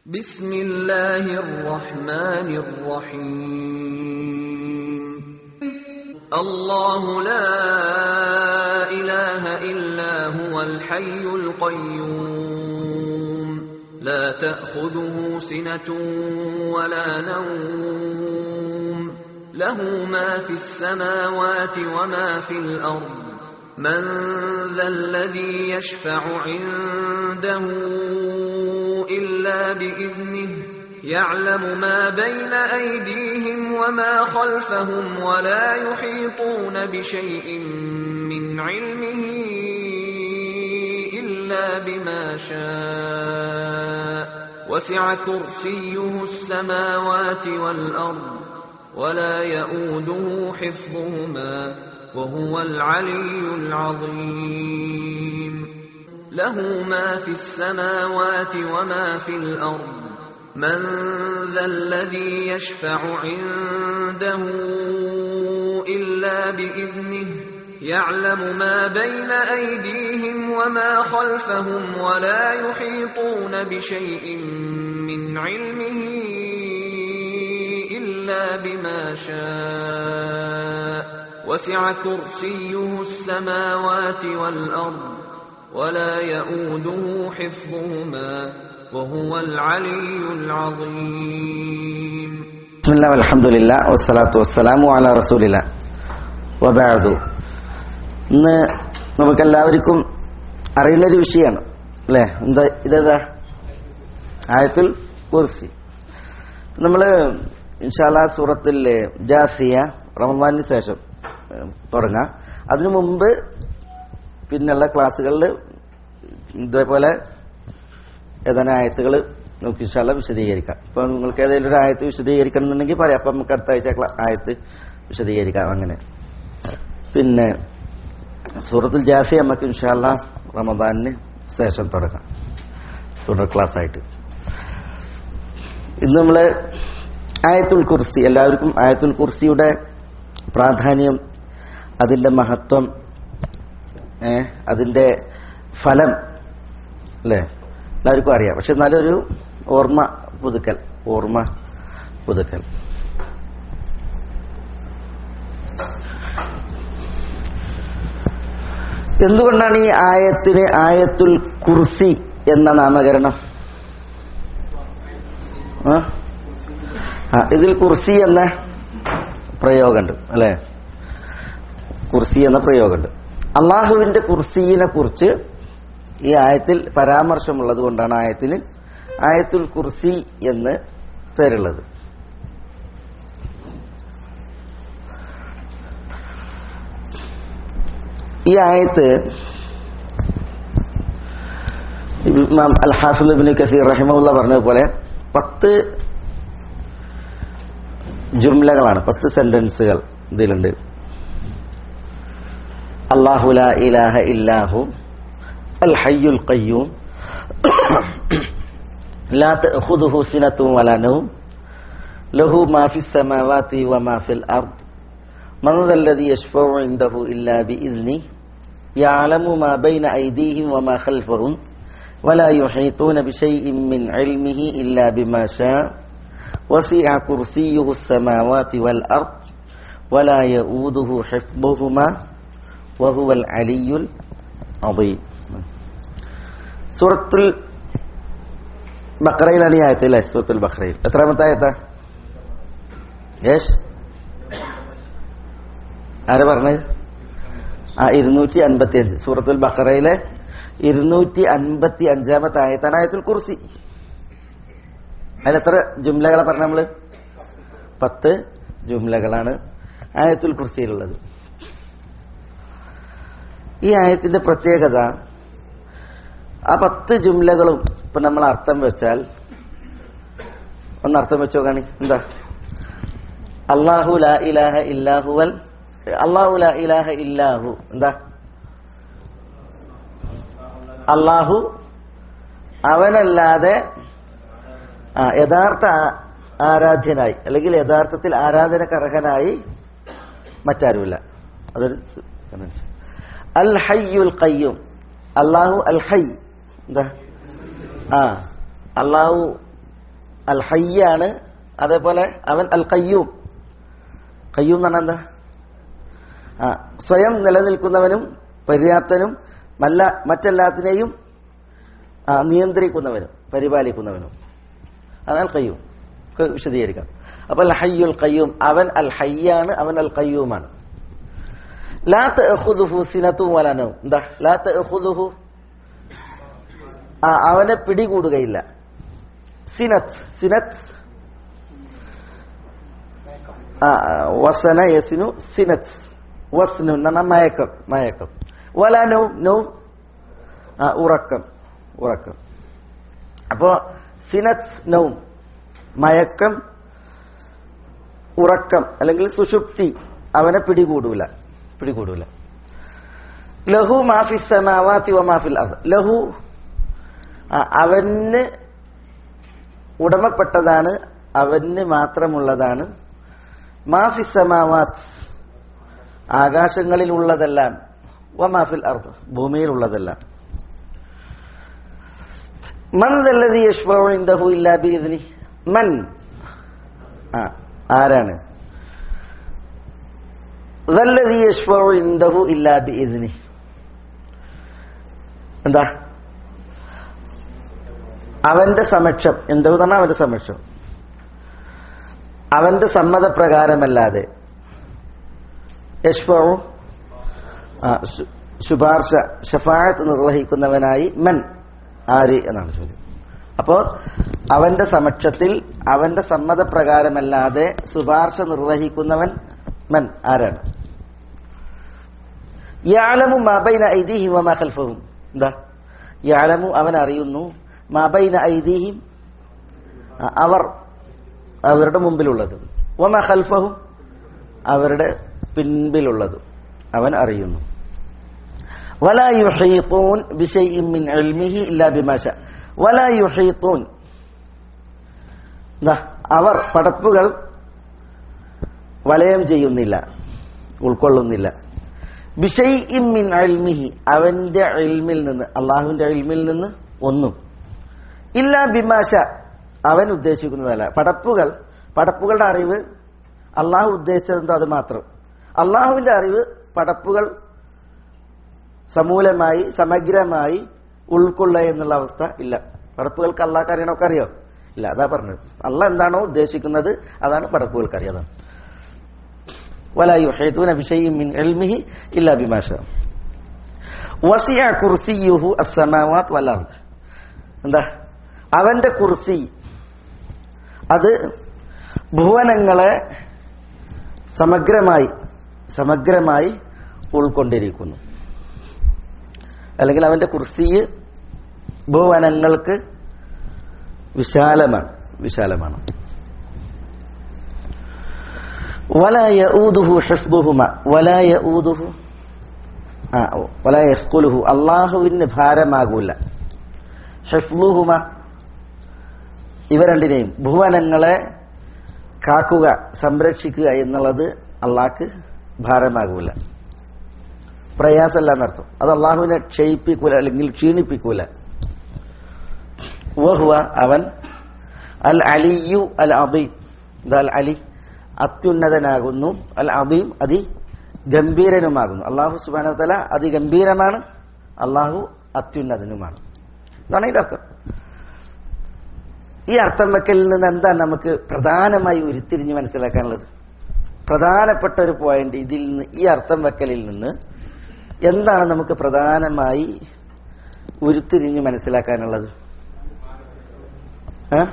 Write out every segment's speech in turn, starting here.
بسم الله الرحمن الرحيم الله لا إله إلا هو الحي القيوم لا تأخذه سنة ولا نوم له ما في السماوات وما في الأرض من ذا الذي يشفع عنده إلا بإذنه يعلم ما بين أيديهم وما خلفهم ولا يحيطون بشيء من علمه إلا بما شاء وسع كرسيه السماوات والأرض ولا يؤوده حفظهما وهو العلي العظيم له ما في السماوات وما في الأرض من ذا الذي يشفع عنده إلا بإذنه يعلم ما بين أيديهم وما خلفهم ولا يحيطون بشيء من علمه إلا بما شاء وسع كرسيه السماوات والأرض ولا يؤوده حفظهما وهو العلي العظيم بسم الله والحمد لله والصلاة والسلام على رسول الله وبعد ഇന്ന് നമുക്കെല്ലാവർക്കും അറിയുന്നൊരു വിഷയമാണ് അല്ലേ എന്താ ഇതേതാ ആയത്തുൽ കുർസി നമ്മൾ ഇൻഷാല്ല സൂറത്തിൽ ജാസിയ റമദാനിന് ശേഷം ഏഹ്, തുടങ്ങാം അതിനു മുമ്പ് പിന്നുള്ള ക്ലാസ്സുകളിൽ ഇതേപോലെ ഏതാനും ആയത്തുകൾ നമുക്ക് ഇൻഷാല്ല വിശദീകരിക്കാം ഇപ്പൊ നിങ്ങൾക്ക് ഏതെങ്കിലും ഒരു ആയത്ത് വിശദീകരിക്കണം എന്നുണ്ടെങ്കിൽ പറയാം അപ്പൊ നമുക്ക് അടുത്ത ആഴ്ച ക്ലാ- ആയത്ത് വിശദീകരിക്കാം അങ്ങനെ പിന്നെ സൂറത്തുൽ ജാസി നമുക്ക് ഇൻഷാല്ല റമദാനിന് ശേഷം തുടങ്ങാം തുടർ ക്ലാസ് ആയിട്ട് ഇന്ന് നമ്മള് ആയത്തുൽ കുർസി എല്ലാവർക്കും ആയത്തുൽ കുർസിയുടെ പ്രാധാന്യം അതിന്റെ മഹത്വം ഏ, അതിന്റെ ഫലം അല്ലേ എല്ലാവർക്കും അറിയാം പക്ഷെ എന്നാലും ഒരു ഓർമ്മ പുതുക്കൽ ഓർമ്മ പുതുക്കൽ എന്തുകൊണ്ടാണ് ഈ ആയത്തിന് ആയത്തുൽ കുർസി എന്ന നാമകരണം ആ? ആ, ഇതിൽ കുർസി എന്ന പ്രയോഗമുണ്ട് അല്ലെ കുർസി എന്ന പ്രയോഗമുണ്ട് അള്ളാഹുവിന്റെ കുർസിയെ കുറിച്ച് ഈ ആയത്തിൽ പരാമർശമുള്ളത് കൊണ്ടാണ് ആയത്തിന് ആയത്തുൽ കുർസി എന്ന് പേരുള്ളത് ഈ ആയത്ത് ഇമാം അൽ ഹാഫിദ് ഇബ്നു കസീർ റഹിമഹുല്ല പറഞ്ഞതുപോലെ പത്ത് ജുംലകളാണ് പത്ത് സെന്റൻസുകൾ ഇതിലുണ്ട് അല്ലാഹു ലാ ഇലാഹ ഇല്ലാഹു അൽ ഹയ്യുൽ ഖയ്യൂം ലാ തഅഖുദുഹു സിനത്തും വലാ നൗം ലഹു മാ ഫിസ് സമാവാതി വമാ ഫിൽ അർദ് من ذا الذي يشفع عنده إلا بإذنه يعلم ما بين أيديهم وما خلفهم ولا يحيطون بشيء من علمه إلا بما شاء وسع كرسيه السماوات والأرض ولا يؤوده حفظهما وهو العلي العظيم സൂറത്തുൽ ബക്രയിലാണ് ഈ ആയത്ത് അല്ലേ സൂറത്തുൽ ബക്രയിൽ എത്രാമത്തെ ആയത്താ യേശ് ആരാ പറഞ്ഞത് ആ ഇരുന്നൂറ്റി അൻപത്തി അഞ്ച് സൂറത്തുൽ ബക്കറയിലെ ഇരുന്നൂറ്റി അൻപത്തി അഞ്ചാമത്തെ ആയത്താണ് ആയത്തുൽ കുർസി അതിലെത്ര ജുംലകളെ പറഞ്ഞ നമ്മള് പത്ത് ജുംലകളാണ് ആയത്തുൽ കുർസിയിലുള്ളത് ഈ ആയത്തിന്റെ പ്രത്യേകത ആ പത്ത് ജുംലകളും ഇപ്പൊ നമ്മൾ അർത്ഥം വെച്ചാൽ ഒന്ന് അർത്ഥം വെച്ചോ കാണി എന്താ അള്ളാഹു ലാ ഇലാഹ ഇല്ലാഹുവൽ അള്ളാഹു ലാ ഇലാഹ ഇല്ലാഹു എന്താ അള്ളാഹു അവനല്ലാതെ ആ, യഥാർത്ഥ ആ- ആരാധ്യനായി അല്ലെങ്കിൽ യഥാർത്ഥത്തിൽ ആരാധനക്കർഹനായി മറ്റാരുമില്ല അതൊരു സ് sentence. അൽ ഹയ്യുൽ ഖയ്യൂം അള്ളാഹു അൽ ഹൈ എന്താ ആ അള്ളാഹു അൽ ഹയ്യാണ് അതേപോലെ അവൻ അൽ കയ്യൂം കയ്യൂം എന്ന് പറഞ്ഞാൽ എന്താ ആ സ്വയം നിലനിൽക്കുന്നവനും പര്യാപ്തനും മല്ല മറ്റെല്ലാത്തിനെയും ആ, നിയന്ത്രിക്കുന്നവനും പരിപാലിക്കുന്നവനും അതാണ് കയ്യൂം ഒക്കെ വിശദീകരിക്കാം അപ്പൊ അൽ ഹയ്യുൽ കയ്യൂം അവൻ അൽ ഹയ്യാണ് അവൻ അൽ കയ്യൂമാണ് ലാ തഅഖുദുഹു സിനത്തും വലനവും എന്താ ലാ തഅഖുദുഹു ആ അവനെ പിടികൂടുകയില്ല സിനത്ത് സിനത്ത് ആ വസന യസിനു സിനത്ത് വസ്നു എന്ന് പറഞ്ഞാൽ മയക്കം മയക്കം വല നൗ നൗ ആ ഉറക്കം ഉറക്കം അപ്പോ സിനത്ത് നൗ മയക്കം ഉറക്കം അല്ലെങ്കിൽ സുഷുപ്തി അവനെ പിടികൂടൂല പിടികൂടൂല ലഹു മാഫി സമാവാത്തി വ മാഫിൽ അർദ് ലഹു ആ, അവന് ഉടമപ്പെട്ടതാണ് അവന് മാത്രമുള്ളതാണ് മാഫി സമാവാത്ത് ആകാശങ്ങളിലുള്ളതെല്ലാം വ മാഫിൽ അർദ് ഭൂമിയിലുള്ളതെല്ലാം മൻ ദല്ലദി യശ്ഫഉ ഇൻദഹു ഇല്ലാ ബിഇذനി മൻ ആ ആരാണ് ദല്ലദി യശ്ഫഉ ഇൻദഹു ഇല്ലാ ബിഇذനി എന്താ അവന്റെ സമക്ഷം എന്തെന്ന് പറഞ്ഞാൽ അവന്റെ സമക്ഷം അവന്റെ സമ്മതപ്രകാരമല്ലാതെ യശ്ഫഉ ആ, ശു- ശുപാർശ ഷഫായത്ത് നിർവഹിക്കുന്നവനായി മൻ ആര് എന്നാണ് ചോദ്യം അപ്പോ അവന്റെ സമക്ഷത്തിൽ അവന്റെ സമ്മതപ്രകാരമല്ലാതെ ശുപാർശ നിർവഹിക്കുന്നവൻ മൻ ആരാണ് യാലമു മബൈന ഐദീഹിം വമാ ഖൽഫഹും എന്താ യാലമു അവൻ അറിയുന്നു മബൈന ഐദീഹിം ആ, അവർ അവരുടെ മുമ്പിലുള്ളത് വമാ ഖൽഫഹും അവരുടെ പിൻപിലുള്ളത് അവൻ അറിയുന്നു ولا يحيطون بشيء من علمه إلا بما شاء ولا يحيطون ദാ, അവർ പടപ്പുകൾ വലയം ചെയ്യുന്നില്ല ഉൾക്കൊള്ളുന്നില്ല ബിഷൈ മിൻ അൽമിഹി അവന്റെ അൽമിൽ നിന്ന് അള്ളാഹുവിന്റെ അൽമിൽ നിന്ന് ഒന്നും ഇല്ല ബിമാശ അവൻ ഉദ്ദേശിക്കുന്നതല്ല പടപ്പുകൾ പടപ്പുകളുടെ അറിവ് അള്ളാഹു ഉദ്ദേശിച്ചതെന്തോ അത് മാത്രം അള്ളാഹുവിന്റെ അറിവ് പടപ്പുകൾ സമൂലമായി സമഗ്രമായി ഉൾക്കൊള്ളുക എന്നുള്ള അവസ്ഥ ഇല്ല പടപ്പുകൾക്ക് അള്ളാഹ് അറിയണമൊക്കെ അറിയോ ഇല്ല അതാ പറഞ്ഞത് അള്ളാഹ് എന്താണോ ഉദ്ദേശിക്കുന്നത് അതാണ് പടപ്പുകൾക്ക് അറിയാം അതാണ് ولا يحيطون بشيء من علمه إلا بما شاء وسع كرسيه السماوات والأرض എന്താ അവന്റെ കുർസി അത് ഭുവനങ്ങളെ സമഗ്രമായി സമഗ്രമായി ഉൾക്കൊണ്ടിരിക്കുന്നു അല്ലെങ്കിൽ അവന്റെ കുർസി ഭുവനങ്ങൾക്ക് വിശാലമാണ് വിശാലമാണ് ولا يؤوده حفظهما ولا يؤوده ആ ولا يثقله അള്ളാഹുവിന് ഭാരമാകൂല ഹിഫ്ലുഹുമ ഇവ രണ്ടിനെയും ഭുവനങ്ങളെ കാക്കുക സംരക്ഷിക്കുക എന്നുള്ളത് അള്ളാഹ്ക്ക് ഭാരമാകൂല പ്രയാസമല്ല എന്നർത്ഥം അത് അള്ളാഹുവിനെ ക്ഷയിപ്പിക്കൂല അല്ലെങ്കിൽ ക്ഷീണിപ്പിക്കൂല വഹുവ അവൻ അൽ അലിയു അൽ അദീം എന്താ അൽ അലി അത്യുന്നതനാകുന്നു അൽ അദീം അതി ഗംഭീരനുമാകുന്നു അള്ളാഹു സുബാന തല അതിഗംഭീരമാണ് അള്ളാഹു അത്യുന്നതനുമാണ് എന്നാണ് ഇതിന്റെ അർത്ഥം ഈ അർത്ഥം വെക്കലിൽ നിന്ന് എന്താണ് നമുക്ക് പ്രധാനമായി ഉരുത്തിരിഞ്ഞ് മനസ്സിലാക്കാനുള്ളത് പ്രധാനപ്പെട്ട ഒരു പോയിന്റ് ഇതിൽ നിന്ന് ഈ അർത്ഥം വെക്കലിൽ നിന്ന് എന്താണ് നമുക്ക് പ്രധാനമായി ഉരുത്തിരിഞ്ഞ് മനസ്സിലാക്കാനുള്ളത് ഏ?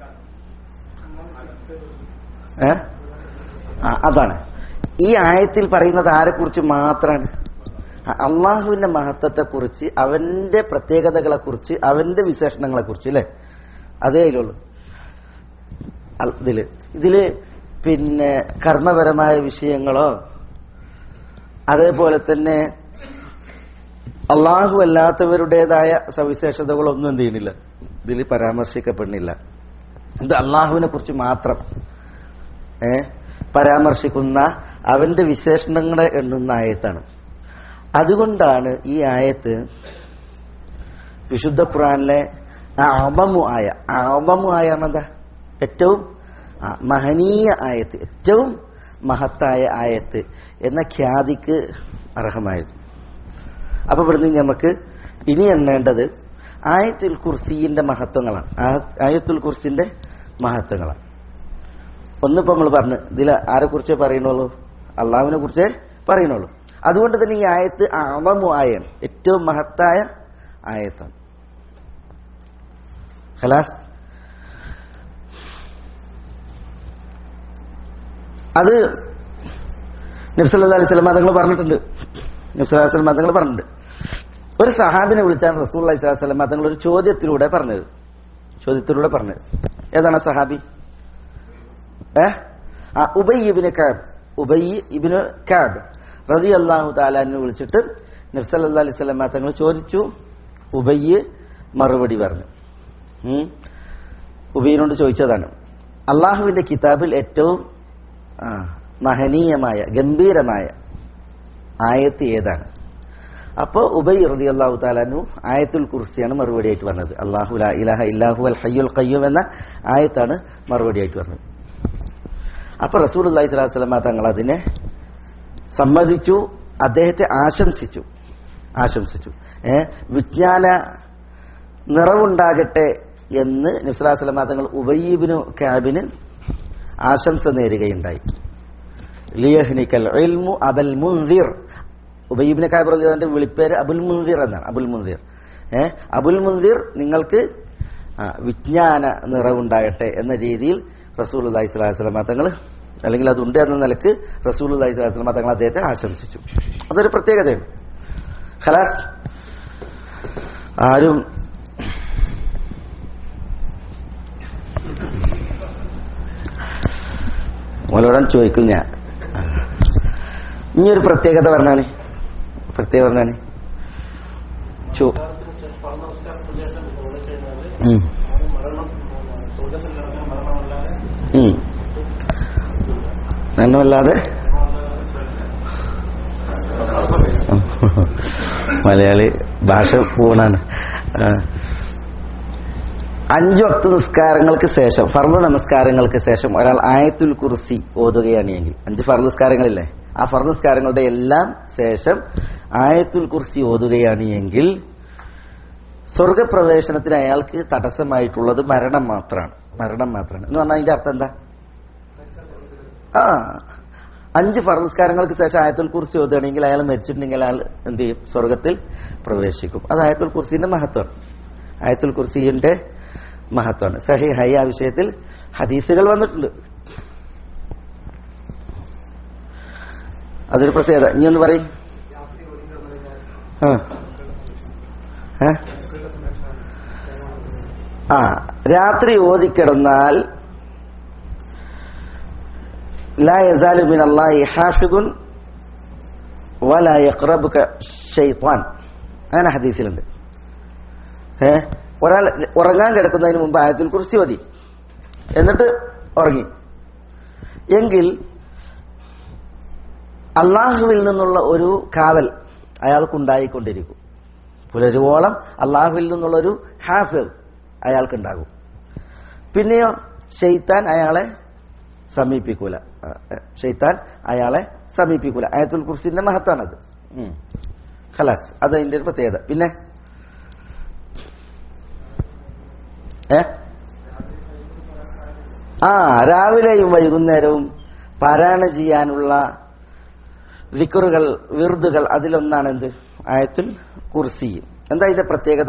ഏ? ആ, അതാണ് ഈ ആയത്തിൽ പറയുന്നത് ആരെക്കുറിച്ച് മാത്രമാണ് അള്ളാഹുവിന്റെ മഹത്വത്തെക്കുറിച്ച് അവന്റെ പ്രത്യേകതകളെക്കുറിച്ച് അവന്റെ വിശേഷണങ്ങളെക്കുറിച്ച് അല്ലേ അതേ അതിലുള്ളൂ അൽ- ഇതില് ഇതില് പിന്നെ കർമ്മപരമായ വിഷയങ്ങളോ അതേപോലെ തന്നെ അള്ളാഹു അല്ലാത്തവരുടേതായ സവിശേഷതകളോ ഒന്നും എന്ത് ചെയ്യുന്നില്ല ഇതിൽ പരാമർശിക്കപ്പെടുന്നില്ല ഇത് അള്ളാഹുവിനെ കുറിച്ച് മാത്രം ഏ പരാമർശിക്കുന്ന അവന്റെ വിശേഷണങ്ങളെ എണ്ണുന്ന ആയത്താണ് അതുകൊണ്ടാണ് ഈ ആയത്ത് വിശുദ്ധ ഖുറാനിലെ അബമു ആയ അബമു ആയ എന്താ ഏറ്റവും ആ, മഹനീയ ആയത്ത് ഏറ്റവും മഹത്തായ ആയത്ത് എന്ന ഖ്യാതിക്ക് അർഹമായത് അപ്പൊ ഇവിടുന്ന് നമുക്ക് ഇനി എണ്ണേണ്ടത് ആയത്തുൽ കുർസിന്റെ മഹത്വങ്ങളാണ് ആ- ആയത്തുൽ കുർസിന്റെ മഹത്വങ്ങളാണ് ഒന്നിപ്പോ നമ്മൾ പറഞ്ഞു ഇതിൽ ആരെ കുറിച്ചേ പറയുന്നുള്ളൂ അള്ളാഹുവിനെ കുറിച്ചേ പറയുന്നുള്ളൂ അതുകൊണ്ട് തന്നെ ഈ ആയത്ത് അവമു ആയാണ് ഏറ്റവും മഹത്തായ ആയത്താണ് ഖലാസ് അത് നബ്സല്ലാ അലൈഹി സ്വലം തങ്ങൾ പറഞ്ഞിട്ടുണ്ട് നബ്സല്ലാ സ്വലം തങ്ങൾ പറഞ്ഞിട്ടുണ്ട് ഒരു സഹാബിനെ വിളിച്ചാണ് റസൂൽ അലൈഹി സ്വലം തങ്ങൾ ഒരു ചോദ്യത്തിലൂടെ പറഞ്ഞത് ചോദ്യത്തിലൂടെ പറഞ്ഞത് ഏതാണ് ആ സഹാബി ഏ ആ ഉബൈ ഇബിന് കാബ് ഉബൈ ഇബിന് കാബ് റതി അള്ളാഹു താലാനെ വിളിച്ചിട്ട് നബ്സല്ലാ അലൈഹി സ്വലം തങ്ങൾ ചോദിച്ചു ഉബയ്യ് മറുപടി പറഞ്ഞു ഉം. ഉബൈനോട് ചോദിച്ചതാണ് അള്ളാഹുവിന്റെ കിതാബിൽ ഏറ്റവും ആ, മഹനീയമായ ഗംഭീരമായ ആയത്ത് ഏതാണ് അപ്പോ ഉബൈ റതി അള്ളാഹു താലാനു ആയത്തുൽ കുർസിയാണ് മറുപടിയായിട്ട് പറഞ്ഞത് അള്ളാഹു ലാ ഇലാഹ ഇല്ലാഹു അൽ ഹയ്യുൽ ഖയ്യൂം എന്ന ആയത്താണ് മറുപടിയായിട്ട് പറഞ്ഞത് അപ്പൊ റസൂൽ അള്ളാഹി സ്വലാഹു വസ്ലമ തങ്ങൾ അതിനെ സമ്മതിച്ചു അദ്ദേഹത്തെ ആശംസിച്ചു ആശംസിച്ചു ഏ വിജ്ഞാന നിറവുണ്ടാകട്ടെ എന്ന് നബ്സലാഹു വസ്ലമ തങ്ങൾ ഉബയ്യബിനു ക്യാബിന് ആശംസ നേരുകയുണ്ടായി ലിയഹ്നിക്കൽ ഇൽമു അബൽ മുൻദിർ ഉബയ്യബിന് കാബ് റളിയല്ലാഹുവിന്റെ വിളിപ്പേര് അബുൽ മുൻദിർ എന്നാണ് അബുൽ മുൻദിർ ഏ അബുൽ മുൻദിർ നിങ്ങൾക്ക് ആ, വിജ്ഞാന നിറവുണ്ടാകട്ടെ എന്ന രീതിയിൽ റസൂൽ അള്ളഹി സ്വലാഹു വസ്ലമ തങ്ങൾ അല്ലെങ്കിൽ അതുണ്ട് എന്ന നിലക്ക് റസൂൽ അള്ളഹി സ്വലാഹു വസ്ലമ തങ്ങൾ അദ്ദേഹത്തെ ആശംസിച്ചു അതൊരു പ്രത്യേകതയാണ് ഖലാസ് ആരും മോലോടാൻ ചോദിക്കും ഞാൻ ഇനി ഒരു പ്രത്യേകത പറഞ്ഞാണ് പ്രത്യേകത പറഞ്ഞാണ് ചോ ഉം. ഉം. മരണമല്ലാതെ മലയാളി ഭാഷ പൂണാണ് ആ. അഞ്ചു വക്ത നിസ്കാരങ്ങൾക്ക് ശേഷം ഫർദ് നമസ്കാരങ്ങൾക്ക് ശേഷം ഒരാൾ ആയത്തുൽ കുർസി ഓതുകയാണെങ്കിൽ അഞ്ച് ഫർദ് നിസ്കാരങ്ങളില്ലേ ആ ഫർദ് നിസ്കാരങ്ങളുടെ എല്ലാം ശേഷം ആയത്തുൽ കുർസി ഓതുകയാണ് എങ്കിൽ സ്വർഗപ്രവേശനത്തിന് അയാൾക്ക് തടസ്സമായിട്ടുള്ളത് മരണം മാത്രമാണ് മരണം മാത്രമാണ് എന്ന് പറഞ്ഞാൽ അതിന്റെ അർത്ഥം എന്താ ആ അഞ്ച് ഫർനിസ്കാരങ്ങൾക്ക് ശേഷം ആയത്തുൽ കുർസി ഓതുകയാണെങ്കിൽ അയാൾ മരിച്ചിട്ടുണ്ടെങ്കിൽ അയാൾ എന്ത് ചെയ്യും സ്വർഗത്തിൽ പ്രവേശിക്കും അത് ആയത്തുൽ കുർസിന്റെ മഹത്വമാണ് ആയത്തുൽ കുർസിന്റെ മഹത്വമാണ് സഹി ഹൈ ആ വിഷയത്തിൽ ഹദീസുകൾ വന്നിട്ടുണ്ട് അതൊരു പ്രത്യേകത ഇനി ഒന്ന് പറയും ആ ഏ? ആ രാത്രി ഓതിക്കിടന്നാൽ لا يزال من الله حافظ ولا يقربك شيطان അങ്ങനെ ഹദീസിലുണ്ട് ഏ ഒരാൾ ഉറങ്ങാൻ കിടക്കുന്നതിന് മുമ്പ് ആയത്തിൽ കുറിച്ച് മതി എന്നിട്ട് ഉറങ്ങി എങ്കിൽ അള്ളാഹുവിൽ നിന്നുള്ള ഒരു കാവൽ അയാൾക്കുണ്ടായിക്കൊണ്ടിരിക്കും പുലരുവോളം അള്ളാഹുവിൽ നിന്നുള്ള ഒരു ഹാഫിൽ അയാൾക്കുണ്ടാകും പിന്നെയോ ഷെയ്ത്താൻ അയാളെ സമീപിക്കൂല ആ, ആ, ഷെയ്ത്താൻ അയാളെ സമീപിക്കൂല ആയത്തുൽ കുർസിന്റെ മഹത്വാണത് ഉം. ഖലാസ് അത് അതിന്റെ ഒരു പ്രത്യേകത പിന്നെ ഏ ആ രാവിലെയും വൈകുന്നേരവും പാരായണം ചെയ്യാനുള്ള ലിക്കറുകൾ വിറുതുകൾ അതിലൊന്നാണ് എന്ത് ആയത്തുൽ കുർസി എന്താ ഇതിന്റെ പ്രത്യേകത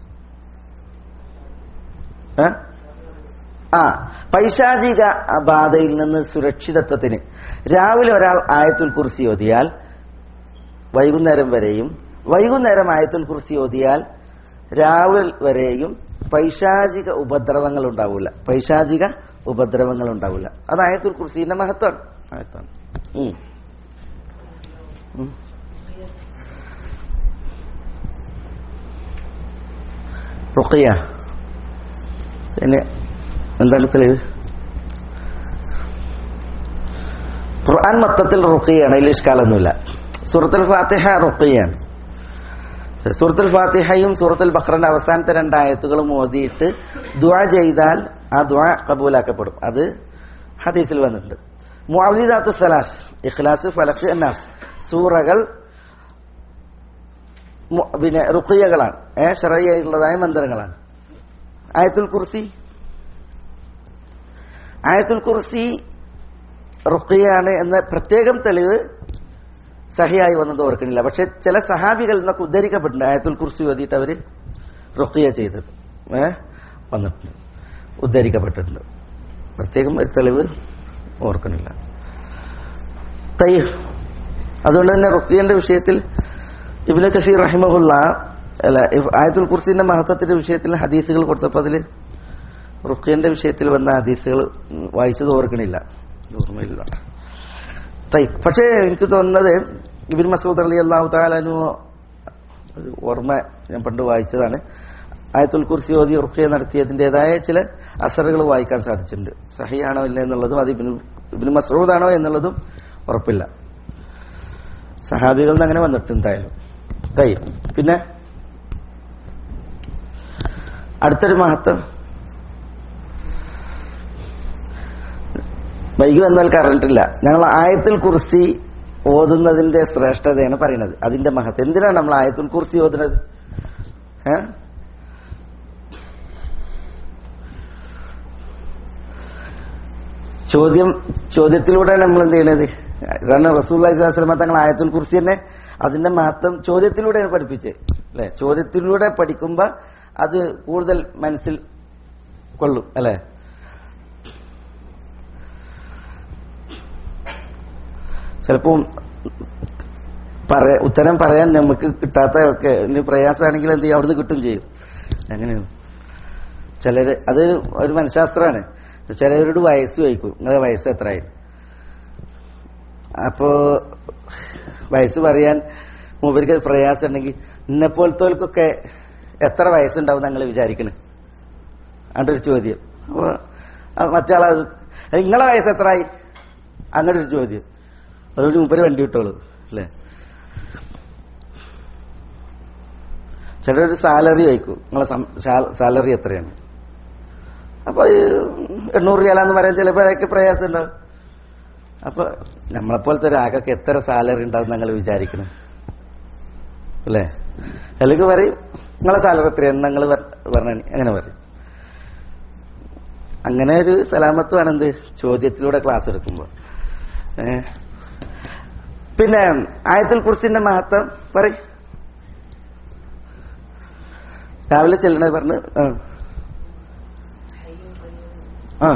ഏ ആ പൈശാചിക ബാധയിൽ നിന്ന് സുരക്ഷിതത്വത്തിന് രാവിലെ ഒരാൾ ആയത്തുൽ കുർസി ഓതിയാൽ വൈകുന്നേരം വരെയും വൈകുന്നേരം ആയത്തുൽ കുർസി ഓതിയാൽ രാവിലെ വരെയും പൈശാചിക ഉപദ്രവങ്ങൾ ഉണ്ടാവില്ല പൈശാചിക ഉപദ്രവങ്ങൾ ഉണ്ടാവില്ല അത് ആയത്തുൽ കുർസിന്റെ മഹത്വമാണ് മഹത്വമാണ് ഉം. ഉം. റുഖിയ പിന്നെ എന്താണ് തെളിവ് ഖുർആൻ മൊത്തത്തിൽ റുഖിയാണ് അതിൽ ഇഷ്കാലൊന്നുമില്ല സൂറത്തുൽ ഫാത്തിഹ റുഖിയാണ് സൂറത്തുൽ ഫാത്തിഹയും സൂറത്തുൽ ബഖറിന്റെ അവസാനത്തെ രണ്ടായത്തുകളും ഓതിയിട്ട് ദുആ ചെയ്താൽ ആ ദുആ കബൂലാക്കപ്പെടും അത് ഹദീസിൽ വന്നിട്ടുണ്ട് മുഅവ്വിദാത്തു സലാസ് ഇഖ്ലാസ് ഫലഖ് അന്നാസ് സൂറകൾ മു- പിന്നെ റുഖിയകളാണ് ഏ ഷറയ്യായിട്ടുള്ളതായ മന്ത്രങ്ങളാണ് ആയത്തുൽ കുർസി ആയത്തുൽ കുർസി റുഖിയാണ് എന്ന പ്രത്യേകം തെളിവ് സഹിയായി വന്നത് ഓർക്കണില്ല പക്ഷെ ചില സഹാബികൾ നിന്നൊക്കെ ഉദ്ധരിക്കപ്പെട്ടിട്ടുണ്ട് ആയത്തുൽ കുർസി ഓതിയിട്ട് അവര് റുഖിയ ചെയ്തത് ഏ വന്നിട്ടുണ്ട് ഉദ്ധരിക്കപ്പെട്ടിട്ടുണ്ട് പ്രത്യേകം ഒരു തെളിവ് ഓർക്കണില്ല തൈ അതുകൊണ്ട് തന്നെ റുഖിയന്റെ വിഷയത്തിൽ ഇബ്നു കസീർ റഹിമഹുല്ല അല്ല ഇഫ് ആയത്തുൽ കുർസിന്റെ മഹത്വത്തിന്റെ വിഷയത്തിൽ ഹദീസുകൾ കൊടുത്തപ്പോൾ അതിൽ റുഖിയന്റെ വിഷയത്തിൽ വന്ന ഹദീസുകൾ വായിച്ചത് ഓർക്കണില്ല ഓർമ്മയില്ല തൈ പക്ഷേ എനിക്ക് തോന്നുന്നത് ഇബിൻ മസൂദ് അലി അള്ളാഹു താലു ഒരു ഓർമ്മ ഞാൻ പണ്ട് വായിച്ചതാണ് ആയത്തുൽ കുർസി ഓതി റുഖിയ നടത്തിയതിൻ്റെതായ ചില അസറുകൾ വായിക്കാൻ സാധിച്ചിട്ടുണ്ട് സഹിയാണോ ഇല്ല എന്നുള്ളതും അത് ഇബിൻ ഇബിൻ മസൂദാണോ എന്നുള്ളതും ഉറപ്പില്ല സഹാബികളിൽ നിന്ന് അങ്ങനെ വന്നിട്ടുണ്ട് എന്തായാലും തൈ പിന്നെ അടുത്തൊരു മഹത്വം വൈകി വന്നാൽ കറണ്ടില്ല ഞങ്ങൾ ആയത്തുൽ കുർസി ഓതുന്നതിന്റെ ശ്രേഷ്ഠതയാണ് പറയുന്നത് അതിന്റെ മഹത്വം എന്തിനാണ് നമ്മൾ ആയത്തുൽ കുർസി ഓതുന്നത് ഏ? ചോദ്യം ചോദ്യത്തിലൂടെയാണ് നമ്മൾ എന്ത് ചെയ്യണത് കാരണം റസൂൽ സ്വലമ തങ്ങൾ ആയത്തുൽ കുർസി തന്നെ അതിന്റെ മഹത്വം ചോദ്യത്തിലൂടെയാണ് പഠിപ്പിച്ചത് അല്ലെ ചോദ്യത്തിലൂടെ പഠിക്കുമ്പോ അത് കൂടുതൽ മനസ്സിൽ കൊള്ളും അല്ലെ ചിലപ്പോൾ പറ ഉത്തരം പറയാൻ നമുക്ക് കിട്ടാത്ത ഒക്കെ ഇനി പ്രയാസമാണെങ്കിൽ എന്ത് ചെയ്യും അവിടുന്ന് കിട്ടും ചെയ്യും അങ്ങനെയാണ് ചിലര് അത് ഒരു മനഃശാസ്ത്രമാണ് ചിലവരോട് വയസ്സ് ചോദിക്കും നിങ്ങളുടെ വയസ്സ് എത്രയായി അപ്പോ വയസ്സ് പറയാൻ മൂപ്പർക്ക് പ്രയാസം ഉണ്ടെങ്കിൽ ഇന്നെപ്പോലത്തോൽക്കൊക്കെ എത്ര വയസ്സുണ്ടാവും ഞങ്ങൾ വിചാരിക്കണ് അങ്ങോട്ടൊരു ചോദ്യം അപ്പൊ മറ്റാളത് നിങ്ങളെ വയസ്സ് എത്രയായി അങ്ങനെ ഒരു ചോദ്യം അതുകൊണ്ട് മുപ്പര് വണ്ടി വിട്ടോളൂ അല്ലേ ചിലർ സാലറി ചോദിക്കും നിങ്ങളെ സാലറി എത്രയാണ് അപ്പൊ ഈ എണ്ണൂറ് രൂപയാന്ന് പറയാൻ ചിലപ്പോഴൊക്കെ പ്രയാസം ഉണ്ടാവും അപ്പൊ നമ്മളെപ്പോലത്തെ ഒരാൾക്കൊക്കെ എത്ര സാലറി ഉണ്ടാവും ഞങ്ങൾ വിചാരിക്കണം അല്ലേ അല്ലെങ്കിൽ പറയും നിങ്ങളെ സാലറി എത്രയാണ് ഞങ്ങൾ പറഞ്ഞ അങ്ങനെ പറയും അങ്ങനെ ഒരു സലാമത്വമാണ് എന്ത് ചോദ്യത്തിലൂടെ ക്ലാസ് എടുക്കുമ്പോൾ ഏ പിന്നെ ആയത്തുൽ കുർസിന്റെ മഹത്വം പറയും രാവിലെ ചെല്ലണത് പറഞ്ഞ് ആ. ആ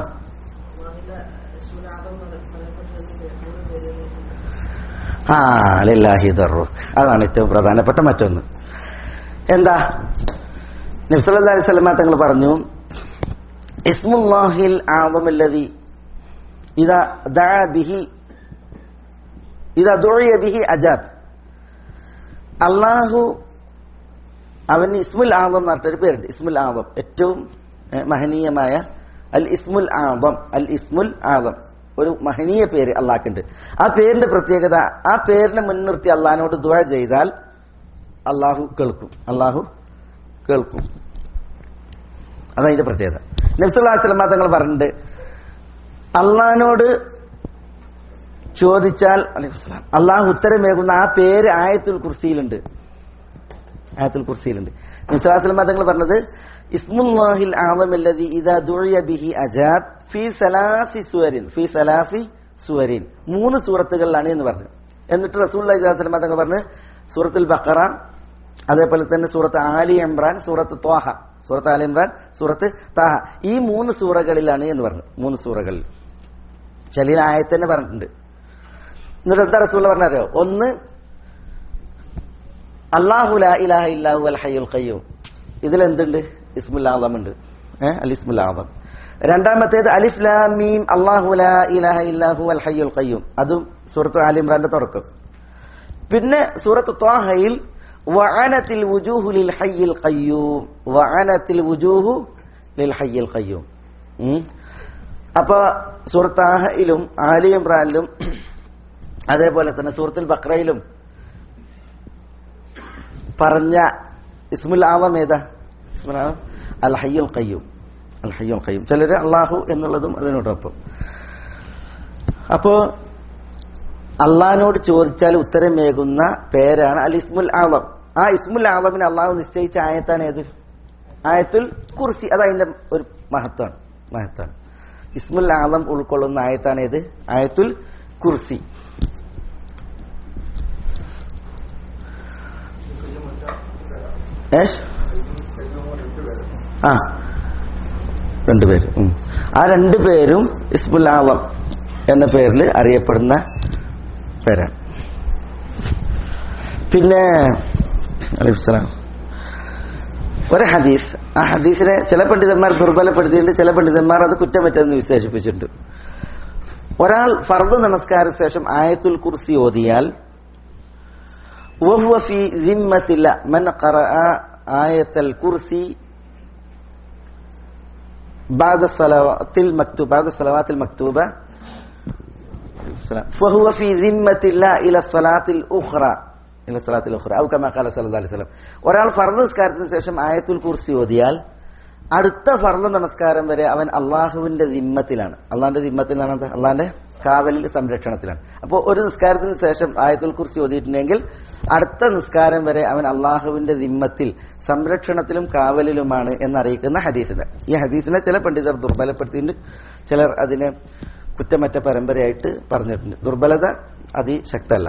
ആ ലില്ലാഹി ദർറു അതാണ് ഏറ്റവും പ്രധാനപ്പെട്ട മറ്റൊന്ന് എന്താ നബ്സല്ലാ അലൈഹി സ്വലമ തങ്ങൾ പറഞ്ഞു ഇസ്മുല്ലാഹിൽ ആവമല്ലതി ഇതാ ദാ ബിഹി ഇതാ ദുഴിയ ബിഹി അജാബ് അള്ളാഹു അവന് ഇസ്മുൽ ആദം എന്ന് പറഞ്ഞിട്ടൊരു പേരുണ്ട് ഇസ്മുൽ ആദം ഏറ്റവും ഏഹ്, മഹനീയമായ അൽ ഇസ്മുൽ ആദം അൽ ഇസ്മുൽ ആദം ഒരു മഹനീയ പേര് അള്ളാഹ്ക്കുണ്ട് ആ പേരിന്റെ പ്രത്യേകത ആ പേരിനെ മുൻനിർത്തി അള്ളഹാനോട് ദുആ ചെയ്താൽ അള്ളാഹു കേൾക്കും അള്ളാഹു കേൾക്കും അതതിന്റെ പ്രത്യേകത നബ്സുല്ലാ സ്വലമ തങ്ങൾ പറഞ്ഞിട്ടുണ്ട് അള്ളഹാനോട് ചോദിച്ചാൽ അലൈഹിസ്സലാം, അള്ളാഹു ഉത്തരമേകുന്ന ആ പേര് ആയത്തുൽ കുർസിയിലുണ്ട് ആയത്തുൽ കുർസിയിലുണ്ട് നിസ്ലാസ്ലം തങ്ങൾ പറഞ്ഞത് ഇസ്മുല്ലാഹിൽ ആദമല്ലതി ഇദാ ദുഇയ ബിഹി അജാബ് ഫി സലാസി സുവരിൻ ഫി സലാസി സുവരിൻ മൂന്ന് സൂറത്തുകളിലാണ് എന്ന് പറഞ്ഞു എന്നിട്ട് റസൂൽ സ്വലം തങ്ങൾ പറഞ്ഞു സൂറത്തുൽ ബഖറ അതേപോലെ തന്നെ സൂറത്ത് ആലി ഇമ്രാൻ സൂറത്ത് ത്വാഹ സൂറത്ത് ആലി ഇമ്രാൻ സൂറത്ത് താഹ ഈ മൂന്ന് സൂറകളിലാണ് എന്ന് പറഞ്ഞു മൂന്ന് സൂറകളിൽ ചില ആയത്തന്നെ പറഞ്ഞിട്ടുണ്ട് എന്നിട്ട് എന്താ റസൂൽ പറഞ്ഞറിയോ ഒന്ന് അള്ളാഹു ലാ ഇലാഹ ഇല്ലാഹു അൽ ഹയ്യുൽ ഖയ്യൂം ഇതിലെന്തുണ്ട് ഇസ്മുൽ ആദം ഉണ്ട് ഏഹ് അൽ ഇസ്മുൽ ആദം രണ്ടാമത്തേത് അലിഫ് ലാം മീം അള്ളാഹു ലാ ഇലാഹ ഇല്ലാഹു അൽ ഹയ്യുൽ ഖയ്യൂം അതും സൂറത്ത് ആലി ഇമ്രാന്റെ തുടക്കം പിന്നെ സൂറത്ത് ത്വാഹയിൽ വഅനത്തിൽ വുജൂഹു ലിൽ ഹയ്യിൽ ഖയ്യൂം വഅനത്തിൽ വുജൂഹു ലിൽ ഹയ്യിൽ ഖയ്യൂം ഉം. അപ്പൊ സൂറത്ത് ആഹയിലും ആലി ഇമ്രാനിലും അതേപോലെ തന്നെ സൂറത്തുൽ ബക്രയിലും പറഞ്ഞ ഇസ്മുൽ ആവം ഏതാ ഇസ്മുൽ ആവം അൽ ഹയ്യുൽ ഖയ്യൂം അൽ ഹയ്യും ഖയ്യും ചിലര് അള്ളാഹു എന്നുള്ളതും അതിനോടൊപ്പം അപ്പോ അള്ളഹാനോട് ചോദിച്ചാൽ ഉത്തരമേകുന്ന പേരാണ് അൽ ഇസ്മുൽ ആളം ആ ഇസ്മുൽ ആളമിന് അള്ളാഹു നിശ്ചയിച്ച ആയത്താണ് ഏത് ആയത്തുൽ കുർസി അത് അതിന്റെ ഒരു മഹത്വമാണ് മഹത്വമാണ് ഇസ്മുൽ ആളം ഉൾക്കൊള്ളുന്ന ആയത്താണ് ഏത് ആയത്തുൽ കുർസി ഏഷ് ആ രണ്ടുപേര് ഉം. ആ രണ്ടുപേരും ഇസ്മുൽ ആളം എന്ന പേരിൽ അറിയപ്പെടുന്ന പേരാണ് പിന്നെ അലൈഹിസ്സലാം ഒരു ഹദീസ് ആ ഹദീസിനെ ചില പണ്ഡിതന്മാർ ദുർബലപ്പെടുത്തിയിട്ടുണ്ട് ചില പണ്ഡിതന്മാർ അത് കുറ്റമറ്റെന്ന് വിശേഷിപ്പിച്ചിട്ടുണ്ട് ഒരാൾ ഫർദ് നമസ്കാര ശേഷം ആയത്തുൽ കുർസി ഓതിയാൽ وهو في ذمة الله من قرأ آية الكرسي بعد الصلوات المكتوبة بعد الصلوات المكتوبة فهو في ذمة الله إلى الصلاة الأخرى إلى الصلاة الأخرى أو كما قال صلى الله عليه وسلم ഒരാൾ ഫർദ് നിസ്കാരത്തിന് ശേഷം ആയത്തുൽ കുർസി ഓതിയാൽ അടുത്ത ഫർദ് നമസ്കാരം വരെ അവൻ അള്ളാഹുവിന്റെ ദിമ്മത്തിലാണ് അള്ളാഹിന്റെ ദിമ്മത്തിലാണ് എന്താ അള്ളാഹിന്റെ കാവലിൽ സംരക്ഷണത്തിലാണ് അപ്പോൾ ഒരു നിസ്കാരത്തിന് ശേഷം ആയത്തുൽ കുർസി ഓതിയിട്ടുണ്ടെങ്കിൽ അടുത്ത നിസ്കാരം വരെ അവൻ അള്ളാഹുവിന്റെ ദിമ്മത്തിൽ സംരക്ഷണത്തിലും കാവലിലുമാണ് എന്നറിയിക്കുന്ന ഹദീസിന് ഈ ഹദീസിനെ ചില പണ്ഡിതർ ദുർബലപ്പെടുത്തിയിട്ടുണ്ട് ചിലർ അതിനെ കുറ്റമറ്റ പരമ്പരയായിട്ട് പറഞ്ഞിട്ടുണ്ട് ദുർബലത അതിശക്തല്ല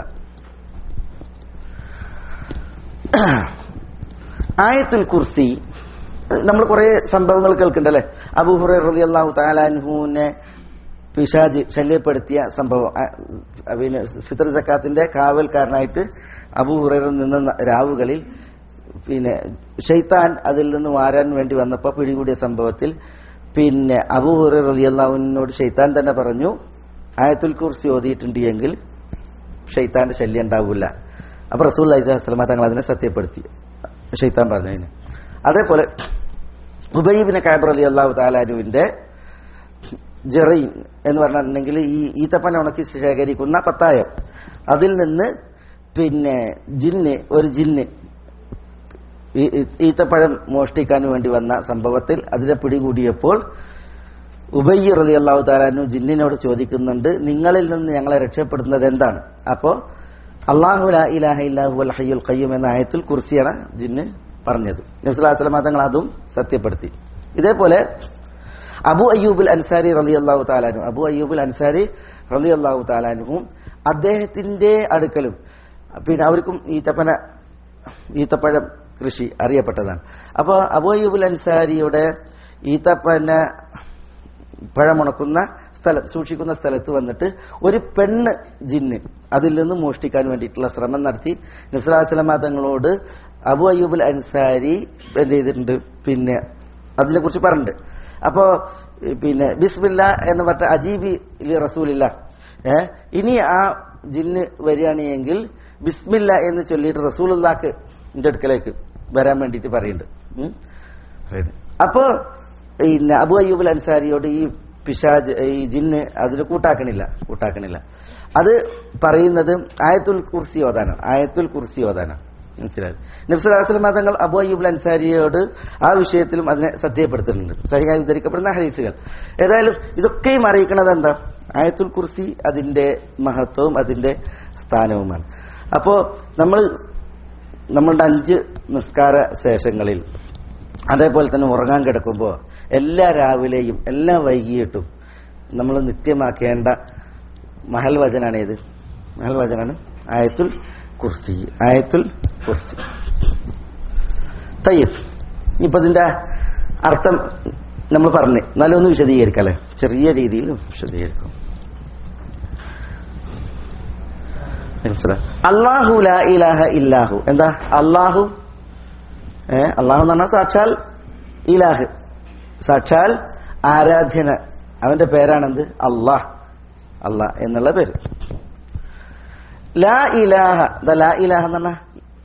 ആയത്തുൽ കുർസി നമ്മൾ കുറെ സംഭവങ്ങൾ കേൾക്കുന്നുണ്ടല്ലേ അബൂഹുറ റലി അള്ളാഹു താലാൻഹുവിനെ പിശാജ് ശല്യപ്പെടുത്തിയ സംഭവം ആ, പിന്നെ ഫിത്തർ ജക്കാത്തിന്റെ കാവൽക്കാരനായിട്ട് അബൂഹുറയിൽ നിന്ന രാവുകളിൽ പിന്നെ ഷെയ്ത്താൻ അതിൽ നിന്ന് മാറാൻ വേണ്ടി വന്നപ്പോൾ പിടികൂടിയ സംഭവത്തിൽ പിന്നെ അബൂഹുറ റലി അള്ളാഹുവിനോട് ഷെയ്ത്താൻ തന്നെ പറഞ്ഞു ആയത്തുൽ കുർസി ഓതിയിട്ടുണ്ട് എങ്കിൽ ഷെയ്ത്താന്റെ ശല്യം ഉണ്ടാവില്ല അപ്പൊ റസൂൽ അലൈഹിസ്ലാം തങ്ങൾ അതിനെ സത്യപ്പെടുത്തി ഷെയ്ത്താൻ പറഞ്ഞതിന് അതേപോലെ ഉബൈബിന് കാബർ അലി അള്ളാഹു താലാനുവിന്റെ ജെറൈൻ എന്ന് പറഞ്ഞിട്ടുണ്ടെങ്കിൽ ഈ ഈത്തപ്പന ഉണക്കി ശേഖരിക്കുന്ന പത്തായം അതിൽ നിന്ന് പിന്നെ ജിന്ന് ഒരു ജിന്ന് ഈ- ഈ- ഈത്തപ്പഴം മോഷ്ടിക്കാൻ വേണ്ടി വന്ന സംഭവത്തിൽ അതിനെ പിടികൂടിയപ്പോൾ ഉബയ്യ റലി അള്ളാഹു താലാനു ജിന്നിനോട് ചോദിക്കുന്നുണ്ട് നിങ്ങളിൽ നിന്ന് ഞങ്ങളെ രക്ഷപ്പെടുന്നത് എന്താണ് അപ്പോ അള്ളാഹു ലാ ഇലാഹ ഇല്ലാഹു അൽ ഹയ്യുൽ ഖയ്യൂം എന്ന ആയത്തിൽ കുർസിയാണ് ജിന്ന് പറഞ്ഞത് നബ്സുല്ലാസ്ലം തങ്ങൾ അതും സത്യപ്പെടുത്തി ഇതേപോലെ അബു അയ്യൂബുൽ അൻസാരി റലി അള്ളാഹു താലാനു അബു അയ്യൂബുൽ അൻസാരി റലി അള്ളാഹു താലാനുവും അദ്ദേഹത്തിന്റെ അടുക്കലും പിന്നെ അവർക്കും ഈത്തപ്പന ഈത്തപ്പഴം കൃഷി അറിയപ്പെട്ടതാണ് അപ്പോൾ അബു അയ്യൂബുൽ അൻസാരിയുടെ ഈത്തപ്പന പഴമുണക്കുന്ന സ്ഥലം സൂക്ഷിക്കുന്ന സ്ഥലത്ത് വന്നിട്ട് ഒരു പെണ്ണ് ജിന്ന് അതിൽ നിന്ന് മോഷ്ടിക്കാൻ വേണ്ടിയിട്ടുള്ള ശ്രമം നടത്തി നബ്സുലാസ്ലമ തങ്ങളോട് അബു അയ്യൂബുൽ അൻസാരി എന്ത് ചെയ്തിട്ടുണ്ട് പിന്നെ അതിനെ കുറിച്ച് പറഞ്ഞിട്ടുണ്ട് അപ്പോ ഈ പിന്നെ ബിസ്മില്ല എന്ന് പറഞ്ഞ അജീബി ലി റസൂലില്ല ഏ ഇനി ആ ജിന്ന് വരികയാണെങ്കിൽ ബിസ്മില്ല എന്ന് ചൊല്ലിയിട്ട് റസൂലുള്ളാക്ക് എന്റെ അടുക്കലേക്ക് വരാൻ വേണ്ടിയിട്ട് പറയുന്നുണ്ട് ഉം. പറയുന്നുണ്ട്. അപ്പോ പിന്നെ അബു അയ്യൂബുൽ അൻസാരിയോട് ഈ പിശാജ് ഈ ജിന്ന് അതിന് കൂട്ടാക്കണില്ല കൂട്ടാക്കണില്ല അത് പറയുന്നത് ആയത്തുൽ കുർസി ഓതാനാണ് ആയത്തുൽ കുർസി ഓതാനാണ് മനസ്സിലായി നബ്സുലാസ്ലം തങ്ങൾ അബു അയ്യൂബുൽ അൻസാരിയോട് ആ വിഷയത്തിലും അതിനെ സത്യപ്പെടുത്തുന്നുണ്ട് സഹിയായി ഉദ്ധരിക്കപ്പെടുന്ന ഹരീസുകൾ ഏതായാലും ഇതൊക്കെയും അറിയിക്കുന്നത് എന്താ ആയത്തുൽ കുർസി അതിന്റെ മഹത്വവും അതിന്റെ സ്ഥാനവുമാണ് അപ്പോ നമ്മൾ നമ്മളുടെ അഞ്ച് നിസ്കാര ശേഷങ്ങളിൽ അതേപോലെ തന്നെ ഉറങ്ങാൻ കിടക്കുമ്പോൾ എല്ലാ രാവിലെയും എല്ലാ വൈകിട്ടും നമ്മൾ നിത്യമാക്കേണ്ട മഹൽ വചനാണ് ഏത് മഹൽ വചനാണ് ആയത്തുൽ കുർസി ആയത്തുൽ കുർസി തയ്യബ് ഇപ്പൊ ഇതിന്റെ അർത്ഥം നമ്മൾ പറഞ്ഞു എന്നാലും ഒന്ന് വിശദീകരിക്കാം അല്ലെ ചെറിയ രീതിയിൽ വിശദീകരിക്കും അള്ളാഹു ലാ ഇലാഹ ഇല്ലാഹു എന്താ അള്ളാഹു ഏ അള്ളാഹു എന്ന് പറഞ്ഞാൽ സാക്ഷാൽ ഇലാഹ് സാക്ഷാൽ ആരാധ്യന അവന്റെ പേരാണെന്ത് അള്ളാഹ് അള്ളാഹ് എന്നുള്ള പേര് ലാ ഇലാഹ എന്താ ലാ ഇലാഹ എന്ന് പറഞ്ഞാ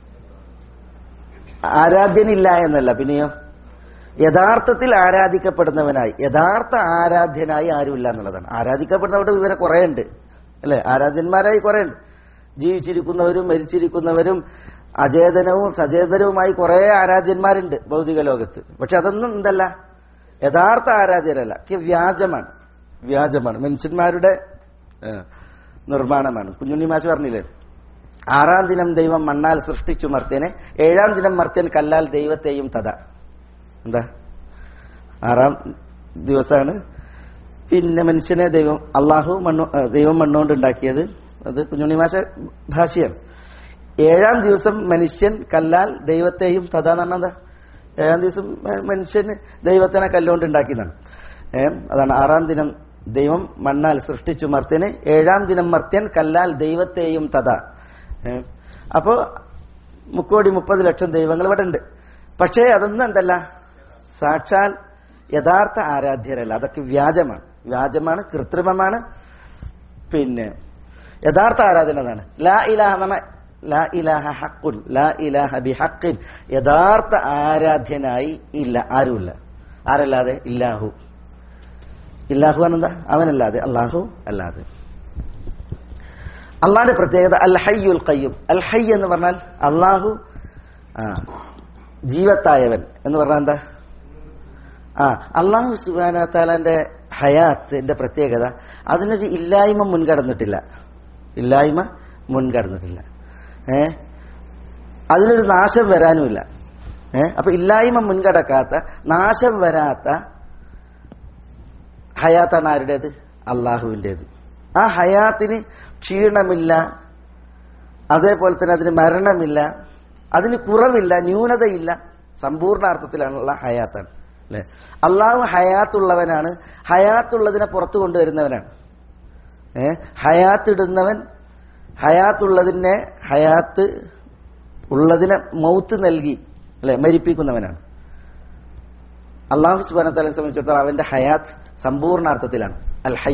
ആരാധ്യനില്ല എന്നല്ല പിന്നെയോ യഥാർത്ഥത്തിൽ ആരാധിക്കപ്പെടുന്നവനായി യഥാർത്ഥ ആരാധ്യനായി ആരുമില്ല എന്നുള്ളതാണ് ആരാധിക്കപ്പെടുന്നവരുടെ വിവരം കുറേ ഉണ്ട് അല്ലെ ആരാധ്യന്മാരായി കുറേ ഉണ്ട് ജീവിച്ചിരിക്കുന്നവരും മരിച്ചിരിക്കുന്നവരും അചേതനവും സചേതനവുമായി കുറെ ആരാധ്യന്മാരുണ്ട് ഭൗതിക ലോകത്ത് പക്ഷെ അതൊന്നും എന്തല്ല യഥാർത്ഥ ആരാധ്യരല്ല ഒക്കെ വ്യാജമാണ് വ്യാജമാണ് മനുഷ്യന്മാരുടെ ആ, നിർമ്മാണമാണ് കുഞ്ഞുണ്ണി മാഷ് പറഞ്ഞില്ലേ ആറാം ദിനം ദൈവം മണ്ണാൽ സൃഷ്ടിച്ചു മർത്യനെ ഏഴാം ദിനം മർത്യൻ കല്ലാൽ ദൈവത്തെയും തഥ എന്താ ആറാം ദിവസമാണ് പിന്നെ മനുഷ്യനെ ദൈവം അള്ളാഹു മണ്ണു ആ, ദൈവം മണ്ണുകൊണ്ട് ഉണ്ടാക്കിയത് അത് കുഞ്ഞുണ്ണി മാഷ ഭാഷയാണ് ഏഴാം ദിവസം മനുഷ്യൻ കല്ലാൽ ദൈവത്തെയും തഥാ എന്ന് പറഞ്ഞാൽ എന്താ ഏഴാം ദിവസം മ- മനുഷ്യന് ദൈവത്തിനെ കല്ലുകൊണ്ട് ഉണ്ടാക്കിയതാണ് ഏ അതാണ് ആറാം ദിനം ദൈവം മണ്ണാൽ സൃഷ്ടിച്ചു മർത്യനെ ഏഴാം ദിനം മർത്യൻ കല്ലാൽ ദൈവത്തെയും തഥാ ഏ അപ്പോ മുക്കോടി മുപ്പത് ലക്ഷം ദൈവങ്ങൾ ഇവിടെ ഉണ്ട് പക്ഷേ അതൊന്നും എന്തല്ല സാക്ഷാൽ യഥാർത്ഥ ആരാധ്യരല്ല അതൊക്കെ വ്യാജമാണ് വ്യാജമാണ് കൃത്രിമമാണ് പിന്നെ യഥാർത്ഥ ആരാധന എന്നാണ് ലാ ഇലാഹ എന്ന് പറഞ്ഞാൽ ലാ ഇലാഹ ഹക്കുൻ ലാ ഇലാഹ ബി ഹക്കിൻ യഥാർത്ഥ ആരാധ്യനായി ഇല്ല ആരുമില്ല ആരല്ലാതെ ഇല്ലാഹു ഇല്ലാഹു എന്നെന്താ അവനല്ലാതെ അള്ളാഹു അല്ലാതെ അള്ളാന്റെ പ്രത്യേകത അൽ ഹയ്യുൽ ഖയ്യും അൽ ഹൈ എന്ന് പറഞ്ഞാൽ അള്ളാഹു ആ ജീവത്തായവൻ എന്ന് പറഞ്ഞാൽ എന്താ ആ അള്ളാഹു സുബാന താലാന്റെ ഹയാത്തിന്റെ പ്രത്യേകത അതിനൊരു ഇല്ലായ്മ മുൻകടന്നിട്ടില്ല ഇല്ലായ്മ മുൻകടന്നിട്ടില്ല ഏ അതിനൊരു നാശം വരാനുമില്ല ഏ അപ്പൊ ഇല്ലായ്മ മുൻകടക്കാത്ത നാശം വരാത്ത ഹയാത്താണ് ആരുടേത് അള്ളാഹുവിൻ്റെത് ആ ഹയാത്തിന് ക്ഷീണമില്ല അതേപോലെ തന്നെ അതിന് മരണമില്ല അതിന് കുറവില്ല ന്യൂനതയില്ല സമ്പൂർണ്ണാർത്ഥത്തിലാണുള്ള ഹയാത്താണ് അല്ലെ അള്ളാഹു ഹയാത്തുള്ളവനാണ് ഹയാത്തുള്ളതിനെ പുറത്തു കൊണ്ടുവരുന്നവനാണ് ഏ ഹയാത്തിടുന്നവൻ ഹയാത്തുള്ളതിനെ ഹയാത്ത് ഉള്ളതിനെ മൗത്ത് നൽകി അല്ലെ മരിപ്പിക്കുന്നവനാണ് അള്ളാഹു സുബാനത്തലെ സംബന്ധിച്ചിടത്തോളം അവന്റെ ഹയാത്ത് സമ്പൂർണ്ണാർത്ഥത്തിലാണ് അൽ ഹൈ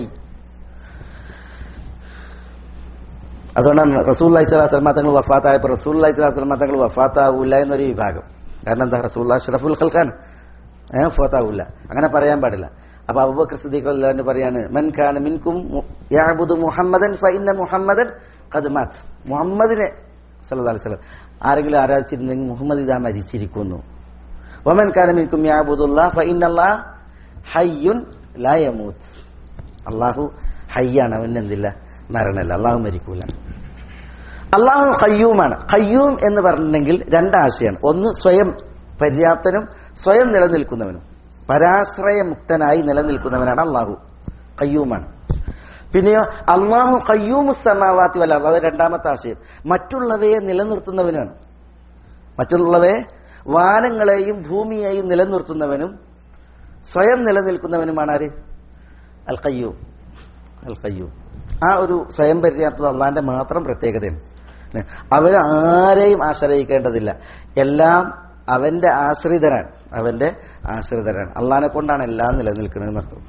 അതുകൊണ്ടാണ് റസൂൽ അലൈഹിസ്ലാം തങ്ങൾ വഫാത്തായപ്പോൾ റസൂൽ അലൈഹിസ്ലാം തങ്ങൾ വഫാത്താവൂല എന്നൊരു വിഭാഗം കാരണം എന്താ റസൂൽ ഷറഫുൽ ഖൽഖാൻ ഏഹ് വഫാത്താവൂല അങ്ങനെ പറയാൻ പാടില്ല അപ്പൊ അബൂബക്കർ സിദ്ദീഖ് അല്ലാഹു പറയാണ് മൻ കാന മിൻകും യഅബുദു മുഹമ്മദൻ ഫഇന്ന മുഹമ്മദൻ ഖദ് മാത് മുഹമ്മദിനെ സല്ലല്ലാഹു അലൈഹി വസല്ലം ആരെങ്കിലും ആരാധിച്ചിരുന്നെങ്കിൽ മുഹമ്മദ് ഇതാ മരിച്ചിരിക്കുന്നു വമൻ കാന മിൻകും യഅബുദുല്ലാഹ് ഫഇന്നല്ലാഹ ഹയ്യുൻ ലാ യമൂത്ത് അള്ളാഹു ഹയ്യാണ് അവന് എന്തില്ല മരണമല്ല അള്ളാഹു മരിക്കൂല അള്ളാഹു ഖയ്യൂമാണ് ഖയ്യൂം എന്ന് പറഞ്ഞിട്ടുണ്ടെങ്കിൽ രണ്ടാശയാണ് ഒന്ന് സ്വയം പര്യാപ്തനും സ്വയം നിലനിൽക്കുന്നവനും പരാശ്രയമുക്തനായി നിലനിൽക്കുന്നവനാണ് അള്ളാഹു ഖയ്യൂമാണ് പിന്നെയോ അള്ളാഹു ഖയ്യൂമു സമാവാത്തി വല്ല അത് രണ്ടാമത്തെ ആശയം മറ്റുള്ളവയെ നിലനിർത്തുന്നവനാണ് മറ്റുള്ളവയെ വാനങ്ങളെയും ഭൂമിയെയും നിലനിർത്തുന്നവനും സ്വയം നിലനിൽക്കുന്നവനുമാണ് ആര് അൽ ഖയ്യൂം അൽ ഖയ്യൂം ആ ഒരു സ്വയം പര്യാപ്തത അള്ളാന്റെ മാത്രം പ്രത്യേകതയാണ് ല്ലേ? അവന് ആരെയും ആശ്രയിക്കേണ്ടതില്ല എല്ലാം അവന്റെ ആശ്രിതരാണ് അവന്റെ ആശ്രിതരാണ് അള്ളാനെ കൊണ്ടാണ് എല്ലാം നിലനിൽക്കുന്നതെന്ന് അർത്ഥം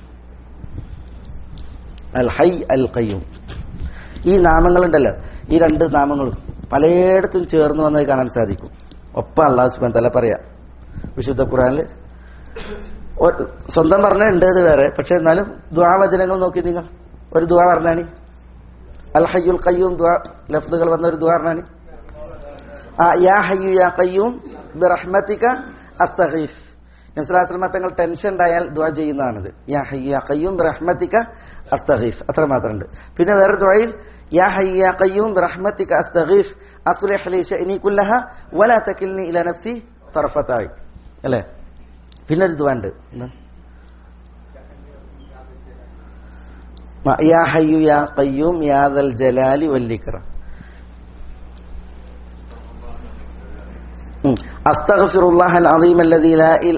അൽ ഹൈ അൽ ഖയ്യൂം ഈ നാമങ്ങളുണ്ടല്ലോ ഈ രണ്ട് നാമങ്ങളും പലയിടത്തും ചേർന്ന് വന്നത് കാണാൻ സാധിക്കും ഒപ്പം അള്ളാഹു സുബാൻ തല പറയാം വിശുദ്ധ ഖുറാനിൽ ഒ- സ്വന്തം പറഞ്ഞുണ്ട് ഇത് വേറെ പക്ഷെ എന്നാലും ദ്വാവചനങ്ങൾ നോക്കി നിങ്ങൾ ഒരു ദ്വാ പറഞ്ഞാണി അൽ ഹയ്യുൽ ഖയ്യൂം ദ്വാ ലഫ്ദുകൾ വന്ന ഒരു ദ്വാ പറഞ്ഞാണി ആ യാ ഹയ്യു യാ ഖയ്യൂം ബിറഹ്മതിക അസ്തഗീസ് നസ്ലാസ്ലമ തങ്ങൾ ടെൻഷൻ ഉണ്ടായാൽ ദ്വാ ചെയ്യുന്നതാണിത് യാ ഹയ്യു യാ ഖയ്യൂം ബിറഹ്മതിക അസ്തഗീസ് അത്ര മാത്രമുണ്ട് പിന്നെ വേറെ ദ്വായിൽ യാ ഹയ്യു യാ ഖയ്യൂം ബിറഹ്മതിക അസ്തഗീസ് അസ്ലിഹ് ലി ശഅനി കുല്ലഹ വലാ തകിൽനി ഇലാ നഫ്സി തർഫതായി അല്ലേ പിന്നെ ഒരു ദ്വാ ഉണ്ട് എന്താ മ- യാ ഹയ്യു യാ ഖയ്യൂം യാ ദൽ ജലാലി വല്ലിക്രം أستغفر الله العظيم الذي لا إل...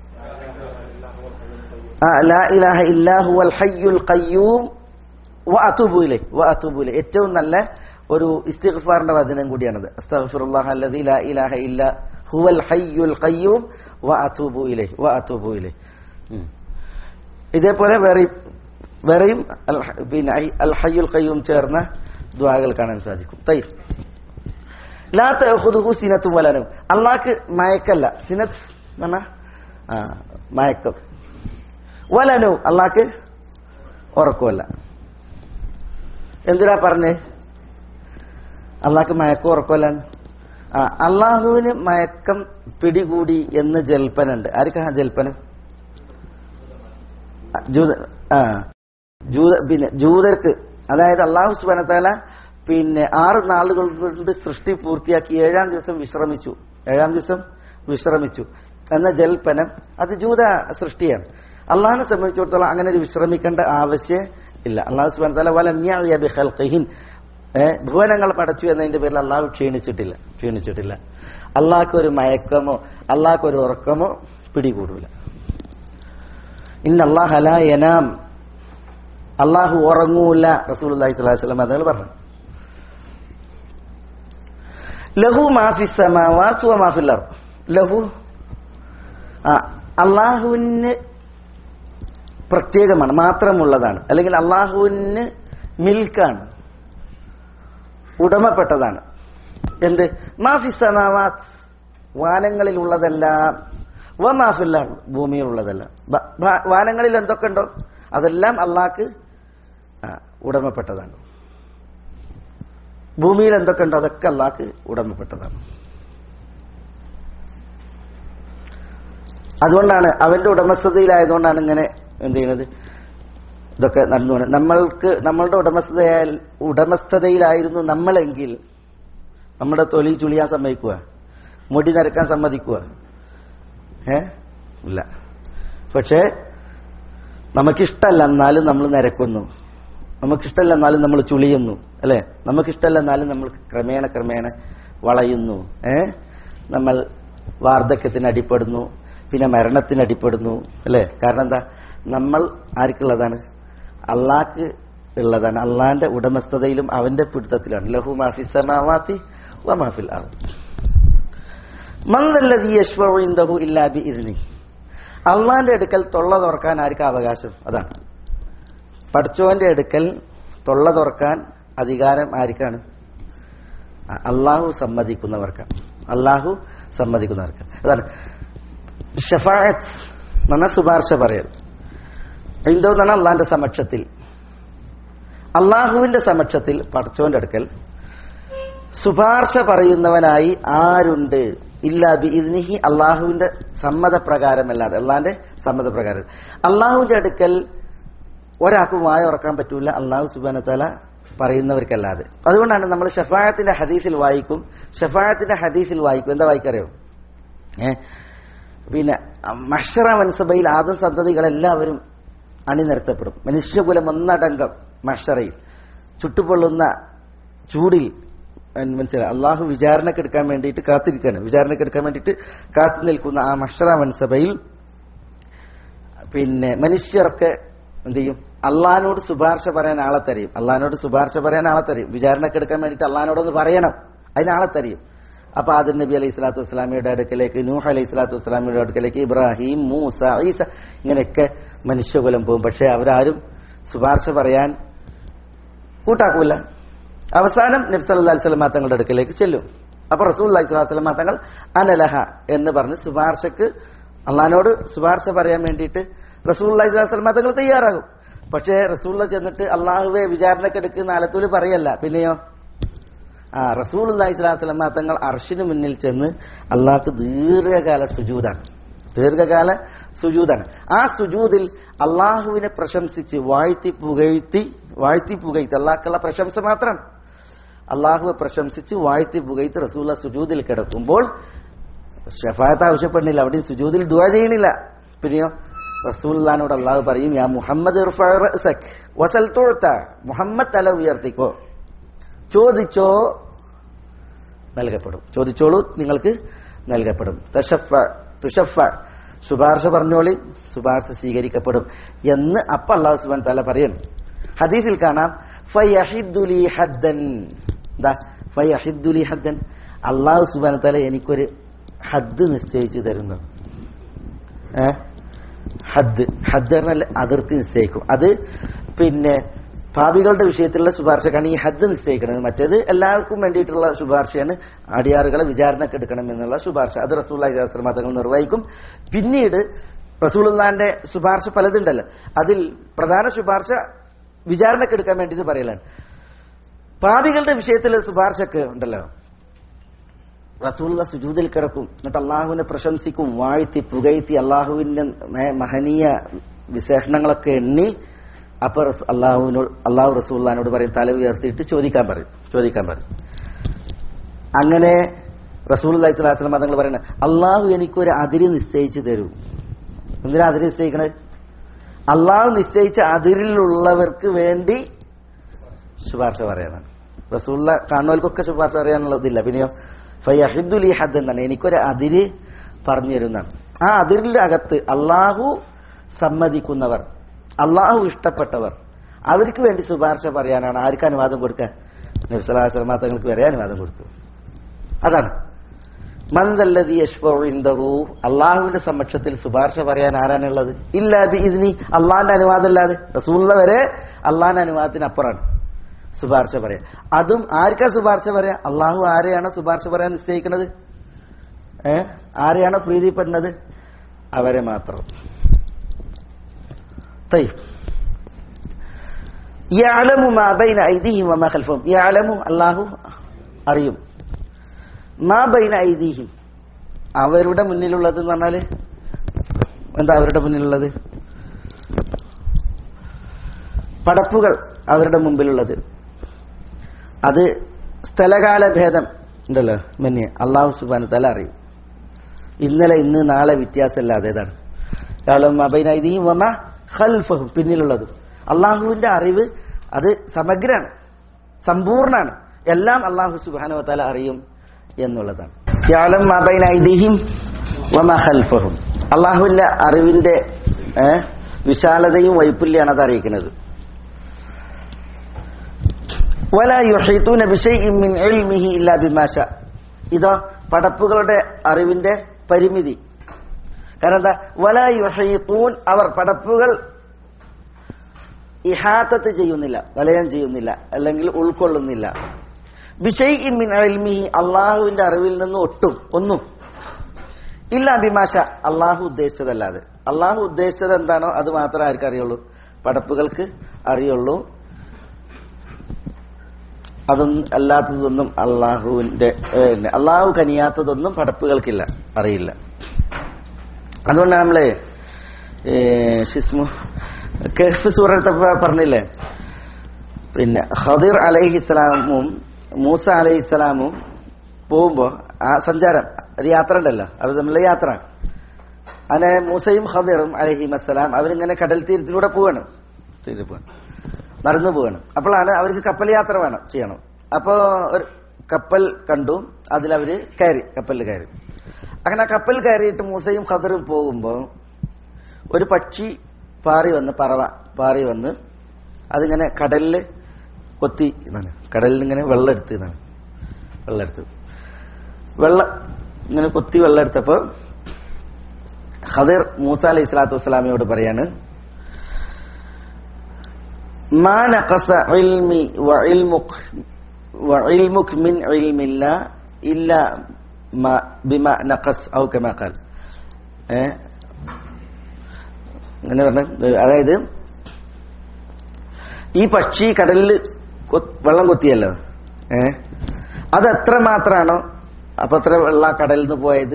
آه لا إله إلا هو الحي القيوم وأتوب إليه وأتوب إليه ഏറ്റവും നല്ല ഒരു ഇസ്തിഗ്ഫാറിന്റെ വചനം കൂടിയാണത് അസ്തഗ്ഫിറുല്ലാഹ് അല്ലദീ ലാ ഇലാഹ ഇല്ല ഹുവൽ ഹയ്യുൽ ഖയ്യൂം വഅതൂബു ഇലൈഹി വഅതൂബു ഇലൈഹി ഉം. ഇതേപോലെ വേറെയും വേറെയും അൽ ഹ- പിന്നെ ഐ- അൽ ഹയ്യുൽ ഖയ്യൂം ചേർന്ന ദ്വാകൾ കാണാൻ സാധിക്കും തയ്യ് ലാ തഅഖുദുഹു സിനത്തും വലനും അള്ളാഹ്ക്ക് മയക്കല്ല സിനത്ത് എന്ന് പറഞ്ഞാ ആ മയക്കം വലനു അള്ളാഹ്ക്ക് ഉറക്കമല്ല എന്തിനാ പറഞ്ഞേ അള്ളാഹ്ക്ക് മയക്കം ഉറക്കമല്ല ആ അള്ളാഹുവിന് മയക്കം പിടികൂടി എന്ന് ജൽപ്പനുണ്ട് ആർക്കാ ജൽപ്പനം ജൂത ആ ജൂത പിന്നെ ജൂതർക്ക് അതായത് അള്ളാഹു സുബാനത്താല പിന്നെ ആറ് നാളുകൾ കൊണ്ട് സൃഷ്ടി പൂർത്തിയാക്കി ഏഴാം ദിവസം വിശ്രമിച്ചു ഏഴാം ദിവസം വിശ്രമിച്ചു എന്ന ജൽപ്പനം അത് ജൂത സൃഷ്ടിയാണ് അള്ളാഹിനെ സംബന്ധിച്ചിടത്തോളം അങ്ങനെ ഒരു വിശ്രമിക്കേണ്ട ആവശ്യം ഇല്ല അള്ളാഹു സുബാൻ തല വലമ്യാഹിൻ ഭുവനങ്ങൾ പടച്ചു എന്നതിന്റെ പേരിൽ അള്ളാഹു ക്ഷീണിച്ചിട്ടില്ല ക്ഷീണിച്ചിട്ടില്ല അള്ളാഹ്ക്ക് ഒരു മയക്കമോ അള്ളാഹ്ക്ക് ഒരു ഉറക്കമോ പിടികൂടൂല ഇന്ന അള്ളാഹ് അലാ യനാം അള്ളാഹു ഉറങ്ങൂല റസൂൽ അള്ളാഹി സ്വലാഹു വസ്ലം അതുകൾ പറഞ്ഞു ലഹു മാഫി സമാവാത്ത് വ മാഫിൽ അർദ് ലഹു ആ അള്ളാഹുവിന് പ്രത്യേകമാണ് മാത്രമുള്ളതാണ് അല്ലെങ്കിൽ അള്ളാഹുവിന് മിൽക്കാണ് ഉടമപ്പെട്ടതാണ് എന്ത് മാഫി സമാവാത്ത് വാനങ്ങളിലുള്ളതെല്ലാം വ മാഫില്ല ഭൂമിയിലുള്ളതെല്ലാം ബ- ഭ- വാനങ്ങളിൽ എന്തൊക്കെ ഉണ്ടോ അതെല്ലാം അള്ളാഹ്ക്ക് ആ, ഉടമപ്പെട്ടതാണ് ഭൂമിയിൽ എന്തൊക്കെ ഉണ്ടോ അതൊക്കെ അള്ളാഹ്ക്ക് ഉടമപ്പെട്ടതാണ് അതുകൊണ്ടാണ് അവന്റെ ഉടമസ്ഥതയിലായതുകൊണ്ടാണ് ഇങ്ങനെ എന്ത് ചെയ്യുന്നത് ഇതൊക്കെ നടന്നു പോകുന്നത് നമ്മൾക്ക് നമ്മളുടെ ഉടമസ്ഥതയാൽ ഉടമസ്ഥതയിലായിരുന്നു നമ്മളെങ്കിൽ നമ്മുടെ തൊലി ചുളിയാൻ സമ്മതിക്കുക മുടി നരക്കാൻ സമ്മതിക്കുക ഏ ഇല്ല പക്ഷേ നമുക്കിഷ്ടമല്ല എന്നാലും നമ്മൾ നിരക്കുന്നു നമുക്കിഷ്ടമല്ല എന്നാലും നമ്മൾ ചുളിയുന്നു അല്ലെ നമുക്കിഷ്ടമല്ല എന്നാലും നമ്മൾ ക്രമേണ ക്രമേണ വളയുന്നു ഏ നമ്മൾ വാർദ്ധക്യത്തിന് അടിപ്പെടുന്നു പിന്നെ മരണത്തിന് അടിപ്പെടുന്നു അല്ലെ കാരണം എന്താ നമ്മൾ ആർക്കുള്ളതാണ് അള്ളാഹ്ക്ക് ഉള്ളതാണ് അള്ളാന്റെ ഉടമസ്ഥതയിലും അവന്റെ പിടുത്തത്തിലാണ് ലഹു മാഫി സമാവാത്തി വ മാഫിൽ അർദ് മന്ദല്ലതി യശ്വഉ ഇൻദഹു ഇല്ലാ ബിഇذനി അള്ളാന്റെ അടുക്കൽ തൊള്ള തുറക്കാൻ ആർക്കും അവകാശം അതാണ് പഠിച്ചോന്റെ അടുക്കൽ തൊള്ള തുറക്കാൻ അധികാരം ആർക്കാണ് അ- അള്ളാഹു സമ്മതിക്കുന്നവർക്കാണ് അള്ളാഹു സമ്മതിക്കുന്നവർക്ക് അതാണ് ഷഫായത്ത് എന്ന ശുപാർശ പറയൽ എന്തോ എന്നാണ് അള്ളാന്റെ സമക്ഷത്തിൽ അള്ളാഹുവിന്റെ സമക്ഷത്തിൽ പഠിച്ചോന്റെ അടുക്കൽ ശുപാർശ പറയുന്നവനായി ആരുണ്ട് ഇല്ല ബിഇദ്നിഹി അള്ളാഹുവിന്റെ സമ്മതപ്രകാരമല്ലാതെ അള്ളാന്റെ സമ്മതപ്രകാരം അള്ളാഹുവിന്റെ അടുക്കൽ ഒരാൾക്കും വായ ഉറക്കാൻ പറ്റൂല അള്ളാഹു സുബാന തല പറയുന്നവർക്കല്ലാതെ അതുകൊണ്ടാണ് നമ്മൾ ഷഫായത്തിന്റെ ഹദീസിൽ വായിക്കും ഷഫായത്തിന്റെ ഹദീസിൽ വായിക്കും എന്താ വായിക്കറിയോ ഏ പിന്നെ മഷറ മൻസബയിൽ ആദം സന്തതികളെല്ലാവരും അണിനിരത്തപ്പെടും മനുഷ്യകുലം ഒന്നടങ്കം മഷറയിൽ ചുട്ടുപൊള്ളുന്ന ചൂടിൽ അഹ് മനസ്സിലായി അള്ളാഹു വിചാരണക്കെടുക്കാൻ വേണ്ടിയിട്ട് കാത്തിരിക്കുകയാണ് വിചാരണക്കെടുക്കാൻ വേണ്ടിയിട്ട് കാത്തു നിൽക്കുന്ന ആ മഷറ മൻസബയിൽ പിന്നെ മനുഷ്യർക്ക് എന്ത് ചെയ്യും അള്ളഹാനോട് ശുപാർശ പറയാൻ ആളെ തരയും അള്ളഹാനോട് ശുപാർശ പറയാൻ ആളെ തരയും വിചാരണക്കെടുക്കാൻ വേണ്ടിയിട്ട് അള്ളഹാനോടൊന്ന് പറയണം അതിനാളെ തരയും അപ്പൊ ആദൻ നബി അലൈഹി സ്വലാത്തു വസ്സലാമിയുടെ അടുക്കലേക്ക് നൂഹ് അലൈഹി സ്വലാത്തു വസ്സലാമിയുടെ അടുക്കലേക്ക് ഇബ്രാഹിം മൂസ ഈസ ഇങ്ങനെയൊക്കെ മനുഷ്യകുലം പോകും പക്ഷെ അവരാരും ശുപാർശ പറയാൻ കൂട്ടാക്കൂല അവസാനം നബി സല്ലല്ലാഹു അലൈഹി വസല്ലം തങ്ങളുടെ അടുക്കലേക്ക് ചെല്ലും അപ്പൊ റസൂൽ അലൈഹി സ്വലാത്തു വസ്സലാം തങ്ങൾ അനലഹ എന്ന് പറഞ്ഞ് ശുപാർശക്ക് അള്ളഹാനോട് ശുപാർശ പറയാൻ വേണ്ടിയിട്ട് റസൂൽ അലൈഹി സ്വലാത്തു വസ്സലാം തങ്ങൾ തയ്യാറാകും പക്ഷേ റസൂള്ള ചെന്നിട്ട് അള്ളാഹുവെ വിചാരണക്കെടുക്കുന്ന ആലത്തൂര് പറയല്ല പിന്നെയോ ആ റസൂൽ അള്ളാഹി സ്വലാത്തു വസ്സലാം തങ്ങൾ അർഷിന് മുന്നിൽ ചെന്ന് അള്ളാഹ്ക്ക് ദീർഘകാല സുജൂതാണ് ദീർഘകാല സുജൂതാണ് ആ സുജൂദിൽ അള്ളാഹുവിനെ പ്രശംസിച്ച് വാഴ്ത്തി പുകഴ്ത്തി വാഴ്ത്തി പുകഴ്ത്തി അള്ളാഹ്ക്കുള്ള പ്രശംസ മാത്രമാണ് അള്ളാഹുവെ പ്രശംസിച്ച് വാഴ്ത്തി പുകഴ്ത്തി റസൂല സുജൂദിൽ കിടക്കുമ്പോൾ ഷഫായത്ത് ആവശ്യപ്പെടുന്നില്ല അവിടെ സുജൂദിൽ ദുആ ചെയ്യണില്ല പിന്നെയോ റസൂല്ലാനോട് അള്ളാഹു പറയും യാ മുഹമ്മദ് ഇർഫഅ റഅസക് വസൽ തുഅത മുഹമ്മദ് തല ഉയർത്തിക്കോ ചോദിച്ചോ നൽകപ്പെടും ചോദിച്ചോളൂ നിങ്ങൾക്ക് നൽകപ്പെടും തഷഫ തുഷഫ ശുപാർശ പറഞ്ഞോളി ശുപാർശ സ്വീകരിക്കപ്പെടും എന്ന് അപ്പ അള്ളാഹു സുബാൻ തല പറയുന്നു ഹദീസിൽ കാണാം ഫയഹിദ്ദുലി ഹദ്ദൻ എന്താ ഫയഹിദ്ദുലി ഹദ്ദൻ അള്ളാഹു സുബാൻ തല എനിക്കൊരു ഹദ് നിശ്ചയിച്ചു തരുന്നു ഏ ഹദ് ഹദ് പറഞ്ഞാൽ അതിർത്തി നിശ്ചയിക്കും അത് പിന്നെ ഭാവികളുടെ വിഷയത്തിലുള്ള ശുപാർശക്കാണ് ഈ ഹദ് നിശ്ചയിക്കുന്നത് മറ്റേത് എല്ലാവർക്കും വേണ്ടിയിട്ടുള്ള ശുപാർശയാണ് അടിയാറുകളെ വിചാരണക്ക് എടുക്കണം എന്നുള്ള ശുപാർശ അത് റസൂള്ളി മതങ്ങൾ നിർവഹിക്കും പിന്നീട് റസൂലുള്ളാന്റെ ശുപാർശ പലതുണ്ടല്ലോ അതിൽ പ്രധാന ശുപാർശ വിചാരണക്ക് എടുക്കാൻ വേണ്ടിയിട്ട് പറയലാണ് പാപികളുടെ വിഷയത്തിൽ ശുപാർശക്ക് ഉണ്ടല്ലോ റസൂലുള്ള സുജൂദിൽ കിടക്കും എന്നിട്ട് അള്ളാഹുവിനെ പ്രശംസിക്കും വാഴ്ത്തി പുകഴ്ത്തി അള്ളാഹുവിന്റെ മേ- മഹനീയ വിശേഷണങ്ങളൊക്കെ എണ്ണി അപ്പൊ റസ്- അള്ളാഹുവിനോട് അള്ളാഹു റസൂള്ളഹാനോട് പറയും തല ഉയർത്തിയിട്ട് ചോദിക്കാൻ പറയും ചോദിക്കാൻ പറയും അങ്ങനെ റസൂൽ അലൈഹി സ്വലാസ്ലം തങ്ങൾ പറയുന്നത് അള്ളാഹു എനിക്കൊരു അതിര് നിശ്ചയിച്ചു തരൂ എന്തിനാ അതിര് നിശ്ചയിക്കണത് അള്ളാഹു നിശ്ചയിച്ച അതിരിലുള്ളവർക്ക് വേണ്ടി ശുപാർശ പറയണം റസൂള്ള കാണുന്നവർക്കൊക്കെ ശുപാർശ പറയാനുള്ളതില്ല പിന്നെയോ ഫയ്യഹിദുലി ഹദ് എന്നാണ് എനിക്കൊരു അതിര് പറഞ്ഞു തരുന്നതാണ് ആ അതിരിന്റെ അകത്ത് അള്ളാഹു സമ്മതിക്കുന്നവർ അള്ളാഹു ഇഷ്ടപ്പെട്ടവർ അവർക്ക് വേണ്ടി ശുപാർശ പറയാനാണ് ആർക്ക് അനുവാദം കൊടുക്കാൻ നബ്സലാസ്ലമാ തങ്ങൾക്ക് വരെ അനുവാദം കൊടുക്കും അതാണ് മന്ദല്ലതി യശ്വഇന്ദഹു അള്ളാഹുവിന്റെ സമക്ഷത്തിൽ ശുപാർശ പറയാൻ ആരാണുള്ളത് ഇല്ല ഇതിനി അള്ളാഹിന്റെ അനുവാദമല്ലാതെ റസൂള്ള വരെ അള്ളാഹിന്റെ അനുവാദത്തിന് അപ്പുറമാണ് ശുപാർശ പറയാം അതും ആർക്കാ ശുപാർശ പറയാ അള്ളാഹു ആരെയാണ് ശുപാർശ പറയാൻ നിശ്ചയിക്കുന്നത് ഏ ആരെയാണ് പ്രീതിപ്പെടുന്നത് അവരെ മാത്രം طيب يعلم ما بين أيديهم وما خلفهم يعلم അള്ളാഹു അറിയും മാ ബൈന ഐദീഹിം അവരുടെ മുന്നിലുള്ളത് എന്ന് പറഞ്ഞാല് എന്താ അവരുടെ മുന്നിലുള്ളത് പടപ്പുകൾ അവരുടെ മുമ്പിലുള്ളത് അത് സ്ഥലകാല ഭേദം ഉണ്ടല്ലോ മന്യ അള്ളാഹു സുബാന തല അറിയും ഇന്നലെ ഇന്ന് നാളെ വ്യത്യാസമല്ലാതെ ഏതാണ് കാരണം അബൈനൈദിയും വമ ഖൽഫഹും പിന്നിലുള്ളതും അള്ളാഹുവിന്റെ അറിവ് അത് സമഗ്രാണ് സമ്പൂർണ്ണാണ് എല്ലാം അള്ളാഹു സുബാന തല അറിയും എന്നുള്ളതാണ് യാലം അബൈനൈദിഹിം വമ ഖൽഫഹും അള്ളാഹുവിന്റെ അറിവിന്റെ ഏ, വിശാലതയും വൈപുല്യാണ് അത് അറിയിക്കുന്നത് ولا يحيطون بشيء من علمه الا بما شاء ഇതോ പടപ്പുകളുടെ അറിവിന്റെ പരിമിതി കാരണം എന്താ വല യുഹീത്തൂൻ അവർ പടപ്പുകൾ ഇഹാത്തത്ത് ചെയ്യുന്നില്ല വലയം ചെയ്യുന്നില്ല അല്ലെങ്കിൽ ഉൾക്കൊള്ളുന്നില്ല ബിഷൈഇൻ മിൻ ഇൽമിഹി അള്ളാഹുവിന്റെ അറിവിൽ നിന്ന് ഒട്ടും ഒന്നും ഇല്ല അഭിമാഷ അള്ളാഹു ഉദ്ദേശിച്ചതല്ലാതെ അള്ളാഹു ഉദ്ദേശിച്ചത് എന്താണോ അത് മാത്രമേ ആർക്കും അറിയുള്ളൂ പടപ്പുകൾക്ക് അറിയുള്ളൂ അതൊന്നും അല്ലാത്തതൊന്നും അള്ളാഹുവിന്റെ ഏഹ്, അള്ളാഹു കനിയാത്തതൊന്നും പടപ്പുകൾക്കില്ല അറിയില്ല അതുകൊണ്ട് നമ്മള് ഏഹ്, ഷിസ്മു കെഹ്ഫ് സൂറത്തപ്പ പറഞ്ഞില്ലേ പിന്നെ ഖദിർ അലൈഹിസ്സലാമും മൂസ അലൈഹിസ്സലാമും പോകുമ്പോ ആ സഞ്ചാരം അത് യാത്ര ഉണ്ടല്ലോ അവർ തമ്മിലുള്ള യാത്ര അങ്ങനെ മൂസയും ഖദിറും അലഹിം അസ്സലാം അവരിങ്ങനെ കടൽ തീരത്തിലൂടെ പോവാണ് തീരെ പോവാണ് നടന്നു പോവാണ് അപ്പോഴാണ് അവർക്ക് കപ്പൽ യാത്ര വേണം ചെയ്യണം അപ്പോ ഒരു കപ്പൽ കണ്ടു അതിലവര് കയറി കപ്പലിൽ കയറി അങ്ങനെ ആ കപ്പൽ കയറിയിട്ട് മൂസയും ഖദറും പോകുമ്പോ ഒരു പക്ഷി പാറി വന്ന് പറവ പാറി വന്ന് അതിങ്ങനെ കടലില് കൊത്തി എന്നാണ് കടലിൽ ഇങ്ങനെ വെള്ളം എടുത്ത് എന്നാണ് വെള്ളം എടുത്തു വെള്ളം ഇങ്ങനെ കൊത്തി വെള്ളം എടുത്തപ്പോ ഖദർ മൂസ അലൈഹി സ്വലാത്തു വസ്സലാമിയോട് പറയാണ് ما نقص علمي وعلمك وعلمك من علم الله إلا ما بما نقص أو كما قال ഏ അങ്ങനെ പറഞ്ഞ അതായത് ഈ പക്ഷി കടലിൽ കൊ- വെള്ളം കൊത്തിയല്ലോ ഏ അത് എത്ര മാത്രാണോ അപ്പൊ എത്ര വെള്ള കടലിൽ നിന്ന് പോയത്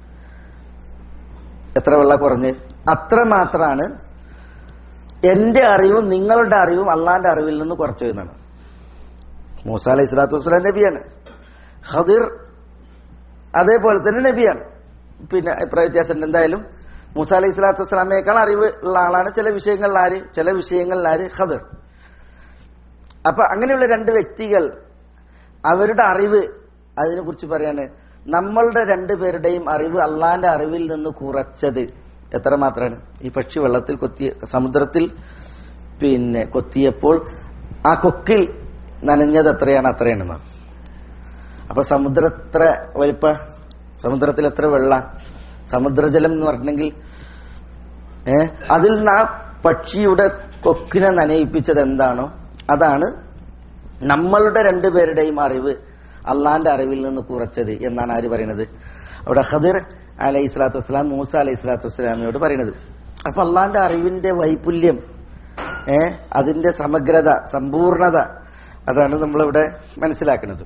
എത്ര വെള്ള കുറഞ്ഞ് അത്ര മാത്രാണ് എന്റെ അറിവും നിങ്ങളുടെ അറിവും അള്ളാന്റെ അറിവിൽ നിന്ന് കുറച്ചു എന്നാണ് മൂസ അലൈഹി സ്വലാത്തു വസ്സലാം നബിയാണ് ഖദിർ അതേപോലെ തന്നെ നബിയാണ് പിന്നെ അഭിപ്രായ വ്യത്യാസം എന്തായാലും മൂസ അലൈഹി സ്വലാത്തു വസ്സലാമയേക്കാൾ അറിവ് ഉള്ള ആളാണ് ചില വിഷയങ്ങളിൽ ആര് ചില വിഷയങ്ങളിൽ ആര് ഖദിർ അപ്പൊ അങ്ങനെയുള്ള രണ്ട് വ്യക്തികൾ അവരുടെ അറിവ് അതിനെ കുറിച്ച് പറയാണ് നമ്മളുടെ രണ്ടുപേരുടെയും അറിവ് അള്ളാന്റെ അറിവിൽ നിന്ന് കുറച്ചത് എത്ര മാത്രമാണ് ഈ പക്ഷി വെള്ളത്തിൽ കൊത്തിയ സമുദ്രത്തിൽ പിന്നെ കൊത്തിയപ്പോൾ ആ കൊക്കിൽ നനഞ്ഞത് എത്രയാണ് അത്രയാണെന്ന് അപ്പൊ സമുദ്രം എത്ര വലിപ്പ സമുദ്രത്തിൽ എത്ര വെള്ള സമുദ്രജലം എന്ന് പറഞ്ഞെങ്കിൽ ഏ അതിൽ നിന്ന് ആ പക്ഷിയുടെ കൊക്കിനെ നനയിപ്പിച്ചത് എന്താണോ അതാണ് നമ്മളുടെ രണ്ടുപേരുടെയും അറിവ് അള്ളാന്റെ അറിവിൽ നിന്ന് കുറച്ചത് എന്നാണ് ആര് പറയുന്നത് അവിടെ ഖദിർ അലൈഹി സ്വലാത്തു വസ്സലാം മൂസ അലൈഹി സ്വലാത്തു വസ്സലാമിനോട് പറയുന്നത് അപ്പൊ അള്ളാന്റെ അറിവിന്റെ വൈപുല്യം ഏ അതിന്റെ സമഗ്രത സമ്പൂർണത അതാണ് നമ്മളിവിടെ മനസ്സിലാക്കുന്നത്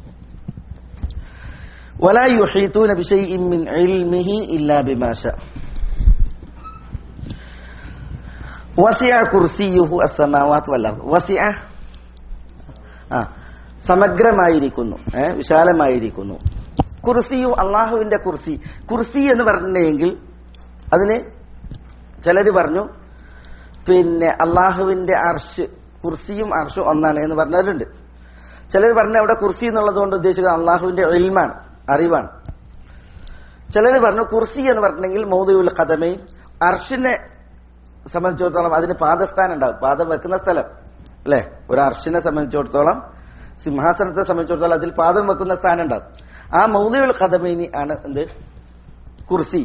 ولا يحيطون بشيء من علمه إلا بما شاء വസിയ കുർസിയുഹു അസമാവാത്ത് വല്ല വസിയ ആ സമഗ്രമായിരിക്കുന്നു ഏ, വിശാലമായിരിക്കുന്നു കുർസിയു അള്ളാഹുവിന്റെ കുർസി കുർസി എന്ന് പറഞ്ഞിട്ടുണ്ടെങ്കിൽ അതിന് ചിലര് പറഞ്ഞു പിന്നെ അള്ളാഹുവിന്റെ അർഷ് കുർസിയും അർഷും ഒന്നാണ് എന്ന് പറഞ്ഞവരുണ്ട് ചിലർ പറഞ്ഞ അവിടെ കുർസി എന്നുള്ളത് കൊണ്ട് ഉദ്ദേശിക്കുന്നത് അള്ളാഹുവിന്റെ ഇൽമാണ് അറിവാണ് ചിലർ പറഞ്ഞു കുർസി എന്ന് പറഞ്ഞിട്ടുണ്ടെങ്കിൽ മൗദുൽ കഥമയും അർഷിനെ സംബന്ധിച്ചിടത്തോളം അതിന് പാദസ്ഥാനം ഉണ്ടാവും പാദം വെക്കുന്ന സ്ഥലം അല്ലെ ഒരു അർഷിനെ സംബന്ധിച്ചിടത്തോളം സിംഹാസനത്തെ സംബന്ധിച്ചിടത്തോളം അതിൽ പാദം വെക്കുന്ന സ്ഥാനം ഉണ്ടാവും ആ മൗദുൽ കഥമേനി ആണ് എന്ത് കുർസി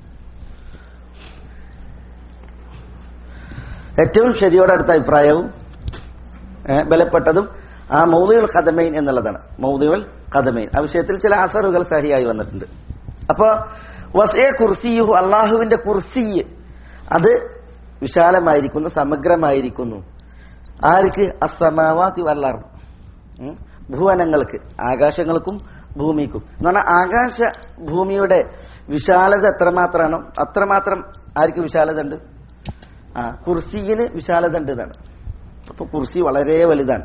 ഏറ്റവും ശരിയോടടുത്ത അഭിപ്രായവും ഏ, ബലപ്പെട്ടതും ആ മൗദുൽ കഥമൈൻ എന്നുള്ളതാണ് മൗദുൽ കഥമൈൻ ആ വിഷയത്തിൽ ചില അസറുകൾ സഹിയായി വന്നിട്ടുണ്ട് അപ്പോ വസേ കുർസിയുഹു അള്ളാഹുവിന്റെ കുർസി അത് വിശാലമായിരിക്കുന്നു സമഗ്രമായിരിക്കുന്നു ആർക്ക് അസമാവാത്തി വല്ലാർ ഭുവനങ്ങൾക്ക് ആകാശങ്ങൾക്കും ഭൂമിക്കും എന്ന് പറഞ്ഞാൽ ആകാശ ഭൂമിയുടെ വിശാലത എത്രമാത്രമാണോ അത്രമാത്രം ആർക്ക് വിശാലത ഉണ്ട് ആ കുർസിയിന് വിശാലത ഉണ്ട് എന്നാണ് അപ്പൊ കുർസി വളരെ വലുതാണ്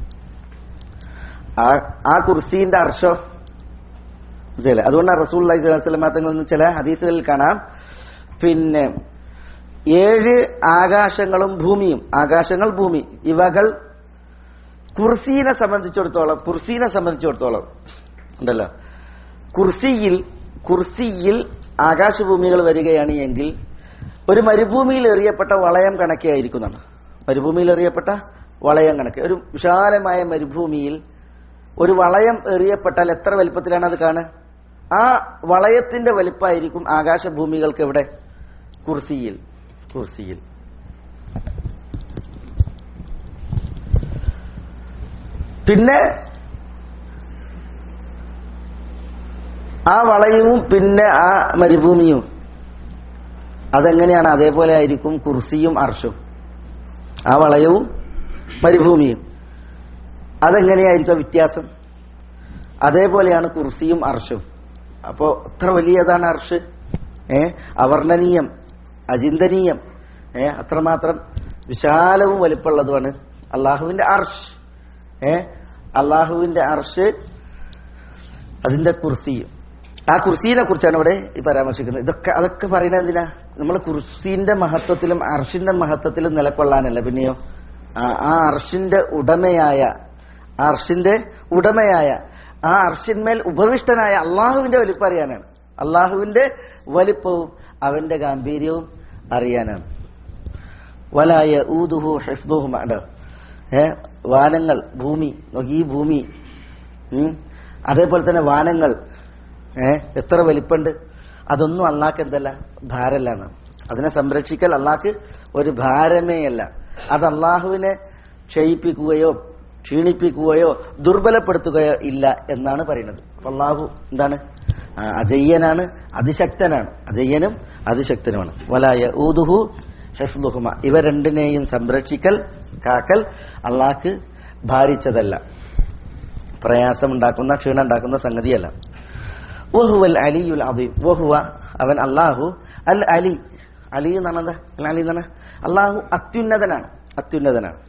ആ ആ കുർസീന്റെ അർഷോ മനസ്സിലായില്ലേ അതുകൊണ്ടാണ് റസൂൽ അലൈഹി സ്വലം തങ്ങളിൽ നിന്ന് ചില ഹദീസുകളിൽ കാണാം പിന്നെ ഏഴ് ആകാശങ്ങളും ഭൂമിയും ആകാശങ്ങൾ ഭൂമി ഇവകൾ കുർസീനെ സംബന്ധിച്ചിടത്തോളം കുർസീനെ സംബന്ധിച്ചിടത്തോളം ഉണ്ടല്ലോ കുർസിയിൽ കുർസിയിൽ ആകാശഭൂമികൾ വരികയാണ് എങ്കിൽ ഒരു മരുഭൂമിയിൽ എറിയപ്പെട്ട വളയം കണക്കെ ആയിരിക്കുന്നതാണ് മരുഭൂമിയിൽ എറിയപ്പെട്ട വളയം കണക്ക് ഒരു വിശാലമായ മരുഭൂമിയിൽ ഒരു വളയം എറിയപ്പെട്ടാൽ എത്ര വലിപ്പത്തിലാണ് അത് കാണുക ആ വളയത്തിന്റെ വലിപ്പമായിരിക്കും ആകാശഭൂമികൾക്ക് എവിടെ കുർസിയിൽ കുർസിയിൽ പിന്നെ ആ വളയവും പിന്നെ ആ മരുഭൂമിയും അതെങ്ങനെയാണ് അതേപോലെ ആയിരിക്കും കുർസിയും അർഷും ആ വളയവും മരുഭൂമിയും അതെങ്ങനെയായിരിക്കും വ്യത്യാസം അതേപോലെയാണ് കുർസിയും അർഷും അപ്പോ എത്ര വലിയതാണ് അർഷ് ഏ അവർണ്ണനീയം അചിന്തനീയം ഏ അത്രമാത്രം വിശാലവും വലിപ്പമുള്ളതുമാണ് അള്ളാഹുവിന്റെ അർഷ് ഏ അള്ളാഹുവിന്റെ അർഷ് അതിന്റെ കുർസിയും ആ കുർസീനെ കുറിച്ചാണ് ഇവിടെ ഈ പരാമർശിക്കുന്നത് ഇതൊക്കെ അതൊക്കെ പറയുന്നത് എന്തിനാ നമ്മൾ കുർസീന്റെ മഹത്വത്തിലും അർഷിന്റെ മഹത്വത്തിലും നിലക്കൊള്ളാനല്ല പിന്നെയോ ആ ആ അർഷിന്റെ ഉടമയായ ആ അർഷിന്റെ ഉടമയായ ആ അർഷിന്മേൽ ഉപവിഷ്ടനായ അള്ളാഹുവിന്റെ വലിപ്പം അറിയാനാണ് അള്ളാഹുവിന്റെ വലിപ്പവും അവന്റെ ഗാംഭീര്യവും അറിയാനാണ് വലായ ഊതുഹു ഹിഫ്ദുഹുമാണ്ട് ഏ വാനങ്ങൾ ഭൂമി നോക്കി ഈ ഭൂമി ഉം, അതേപോലെ തന്നെ വാനങ്ങൾ ഏ എത്ര വലിപ്പമുണ്ട് അതൊന്നും അള്ളാഹ്ക്ക് എന്തല്ല ഭാരല്ല എന്നാണ് അതിനെ സംരക്ഷിക്കൽ അള്ളാഹ്ക്ക് ഒരു ഭാരമേ അല്ല അത് അള്ളാഹുവിനെ ക്ഷയിപ്പിക്കുകയോ ക്ഷീണിപ്പിക്കുകയോ ദുർബലപ്പെടുത്തുകയോ ഇല്ല എന്നാണ് പറയുന്നത് അപ്പൊ അള്ളാഹു എന്താണ് ആ, അജയ്യനാണ് അതിശക്തനാണ് അജയ്യനും അതിശക്തനുമാണ് വലായ ഊതുഹു ഹെഫ്ലുഹുമ ഇവ രണ്ടിനെയും സംരക്ഷിക്കൽ കാക്കൽ അള്ളാഹ്ക്ക് ഭാരിച്ചതല്ല പ്രയാസമുണ്ടാക്കുന്ന ക്ഷീണം ഉണ്ടാക്കുന്ന സംഗതിയല്ല വഹുവൽ അലിയുൽ അദീം വഹുവ അവൻ അള്ളാഹു അൽ അലി അലി എന്നാണ് എന്താ അൽ അലി എന്നാണ് അള്ളാഹു അത്യുന്നതനാണ് അത്യുന്നതനാണ്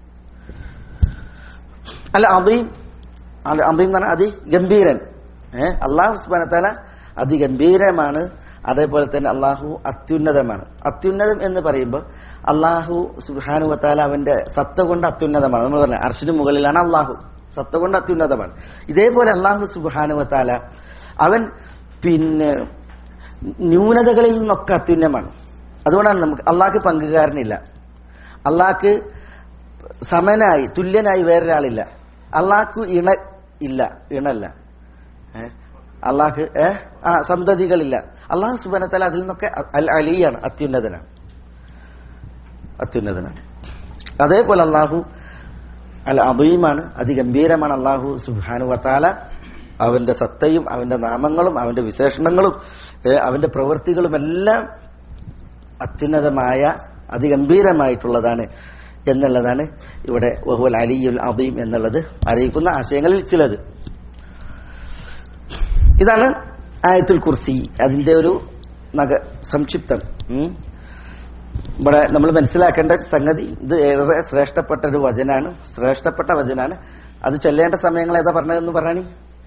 അൽ അദീം അൽ അദീം എന്ന് പറഞ്ഞാൽ അതിഗംഭീരൻ ഏഹ് അള്ളാഹു സുബാനത്താല അതിഗംഭീരമാണ് അതേപോലെ തന്നെ അള്ളാഹു അത്യുന്നതമാണ് അത്യുന്നതം എന്ന് പറയുമ്പോൾ അള്ളാഹു സുബാനുവത്താല അവന്റെ സത്ത കൊണ്ട് അത്യുന്നതമാണ് നമ്മൾ പറഞ്ഞ അർഷിന് മുകളിലാണ് അള്ളാഹു സത്ത കൊണ്ട് അത്യുന്നതമാണ് ഇതേപോലെ അള്ളാഹു സുബാനുവത്താല അവൻ പിന്നെ ന്യൂനതകളിൽ നിന്നൊക്കെ അത്യുന്നമാണ് അതുകൊണ്ടാണ് നമുക്ക് അള്ളാഹ്ക്ക് പങ്കുകാരനില്ല അള്ളാഹ്ക്ക് സമനായി തുല്യനായി വേറൊരാളില്ല അള്ളാഹ്ക്ക് ഇണ ഇല്ല ഇണല്ല ഏ? അള്ളാഹ്ക്ക് ഏ ആ സന്തതികളില്ല അള്ളാഹു സുബനത്തല അതിൽ നിന്നൊക്കെ അൽ അലിയാണ് അത്യുന്നതനാണ് അത്യുന്നതനാണ് അതേപോലെ അള്ളാഹു അൽ അബീമാണ് അതിഗംഭീരമാണ് അള്ളാഹു സുബാനു വത്താല അവന്റെ സത്തയും അവന്റെ നാമങ്ങളും അവന്റെ വിശേഷണങ്ങളും ഏ, അവന്റെ പ്രവൃത്തികളും എല്ലാം അത്യുന്നതമായ അതിഗംഭീരമായിട്ടുള്ളതാണ് എന്നുള്ളതാണ് ഇവിടെ വഹുൽ അലിയുൽ അബീം എന്നുള്ളത് അറിയിക്കുന്ന ആശയങ്ങളിൽ ചിലത് ഇതാണ് ആയത്തുൽ കുർസി അതിന്റെ ഒരു നഗ സംക്ഷിപ്തം ഉം. ഇവിടെ നമ്മൾ മനസ്സിലാക്കേണ്ട സംഗതി ഇത് ഏറെ ശ്രേഷ്ഠപ്പെട്ട ഒരു വചനാണ് ശ്രേഷ്ഠപ്പെട്ട വചനാണ് അത് ചൊല്ലേണ്ട സമയങ്ങൾ ഏതാ പറഞ്ഞതെന്ന് പറഞ്ഞാണി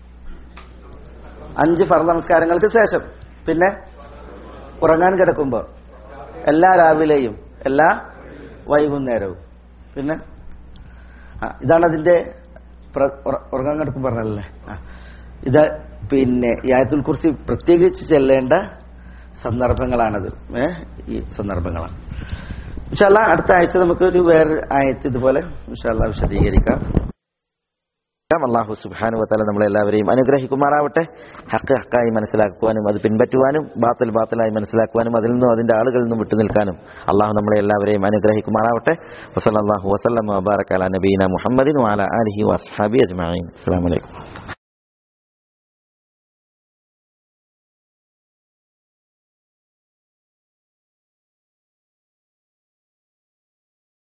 അഞ്ച് ഫർ നമസ്കാരങ്ങൾക്ക് ശേഷം പിന്നെ ഉറങ്ങാൻ കിടക്കുമ്പോ എല്ലാ രാവിലെയും എല്ലാ വൈകുന്നേരവും പിന്നെ ആ, ഇതാണ് അതിന്റെ പ്ര- ഉറ- ഉറങ്ങാൻ കിടക്കും പറഞ്ഞല്ലേ ആ ഇത് പിന്നെ യായത്തുൽ കുറിച്ച് പ്രത്യേകിച്ച് ചെല്ലേണ്ട സന്ദർഭങ്ങളാണത് ഏ ഈ സന്ദർഭങ്ങളാണ് ഇൻഷാല്ല അടുത്ത ആഴ്ച നമുക്ക് ഒരു വേറെ ആയത്ത് ഇതുപോലെ ഇൻഷാല്ല വിശദീകരിക്കാം അള്ളാഹു സുബാനു വത്താല നമ്മളെല്ലാവരെയും അനുഗ്രഹിക്കുമാറാവട്ടെ ഹക്ക് ഹക്കായി മനസ്സിലാക്കുവാനും അത് പിൻപറ്റുവാനും ബാത്തൽ ബാത്തലായി മനസ്സിലാക്കുവാനും അതിൽ നിന്നും അതിന്റെ ആളുകളിൽ നിന്നും വിട്ടുനിൽക്കാനും അള്ളാഹു നമ്മളെ എല്ലാവരെയും അനുഗ്രഹിക്കുമാറാവട്ടെ വസല്ലാഹു വസ്ലം വബാറക്കാല നബീന മുഹമ്മദിൻ വാല അലഹി വസ്ഹാബി അജ്മാൻ അസ്സാം വലൈക്കും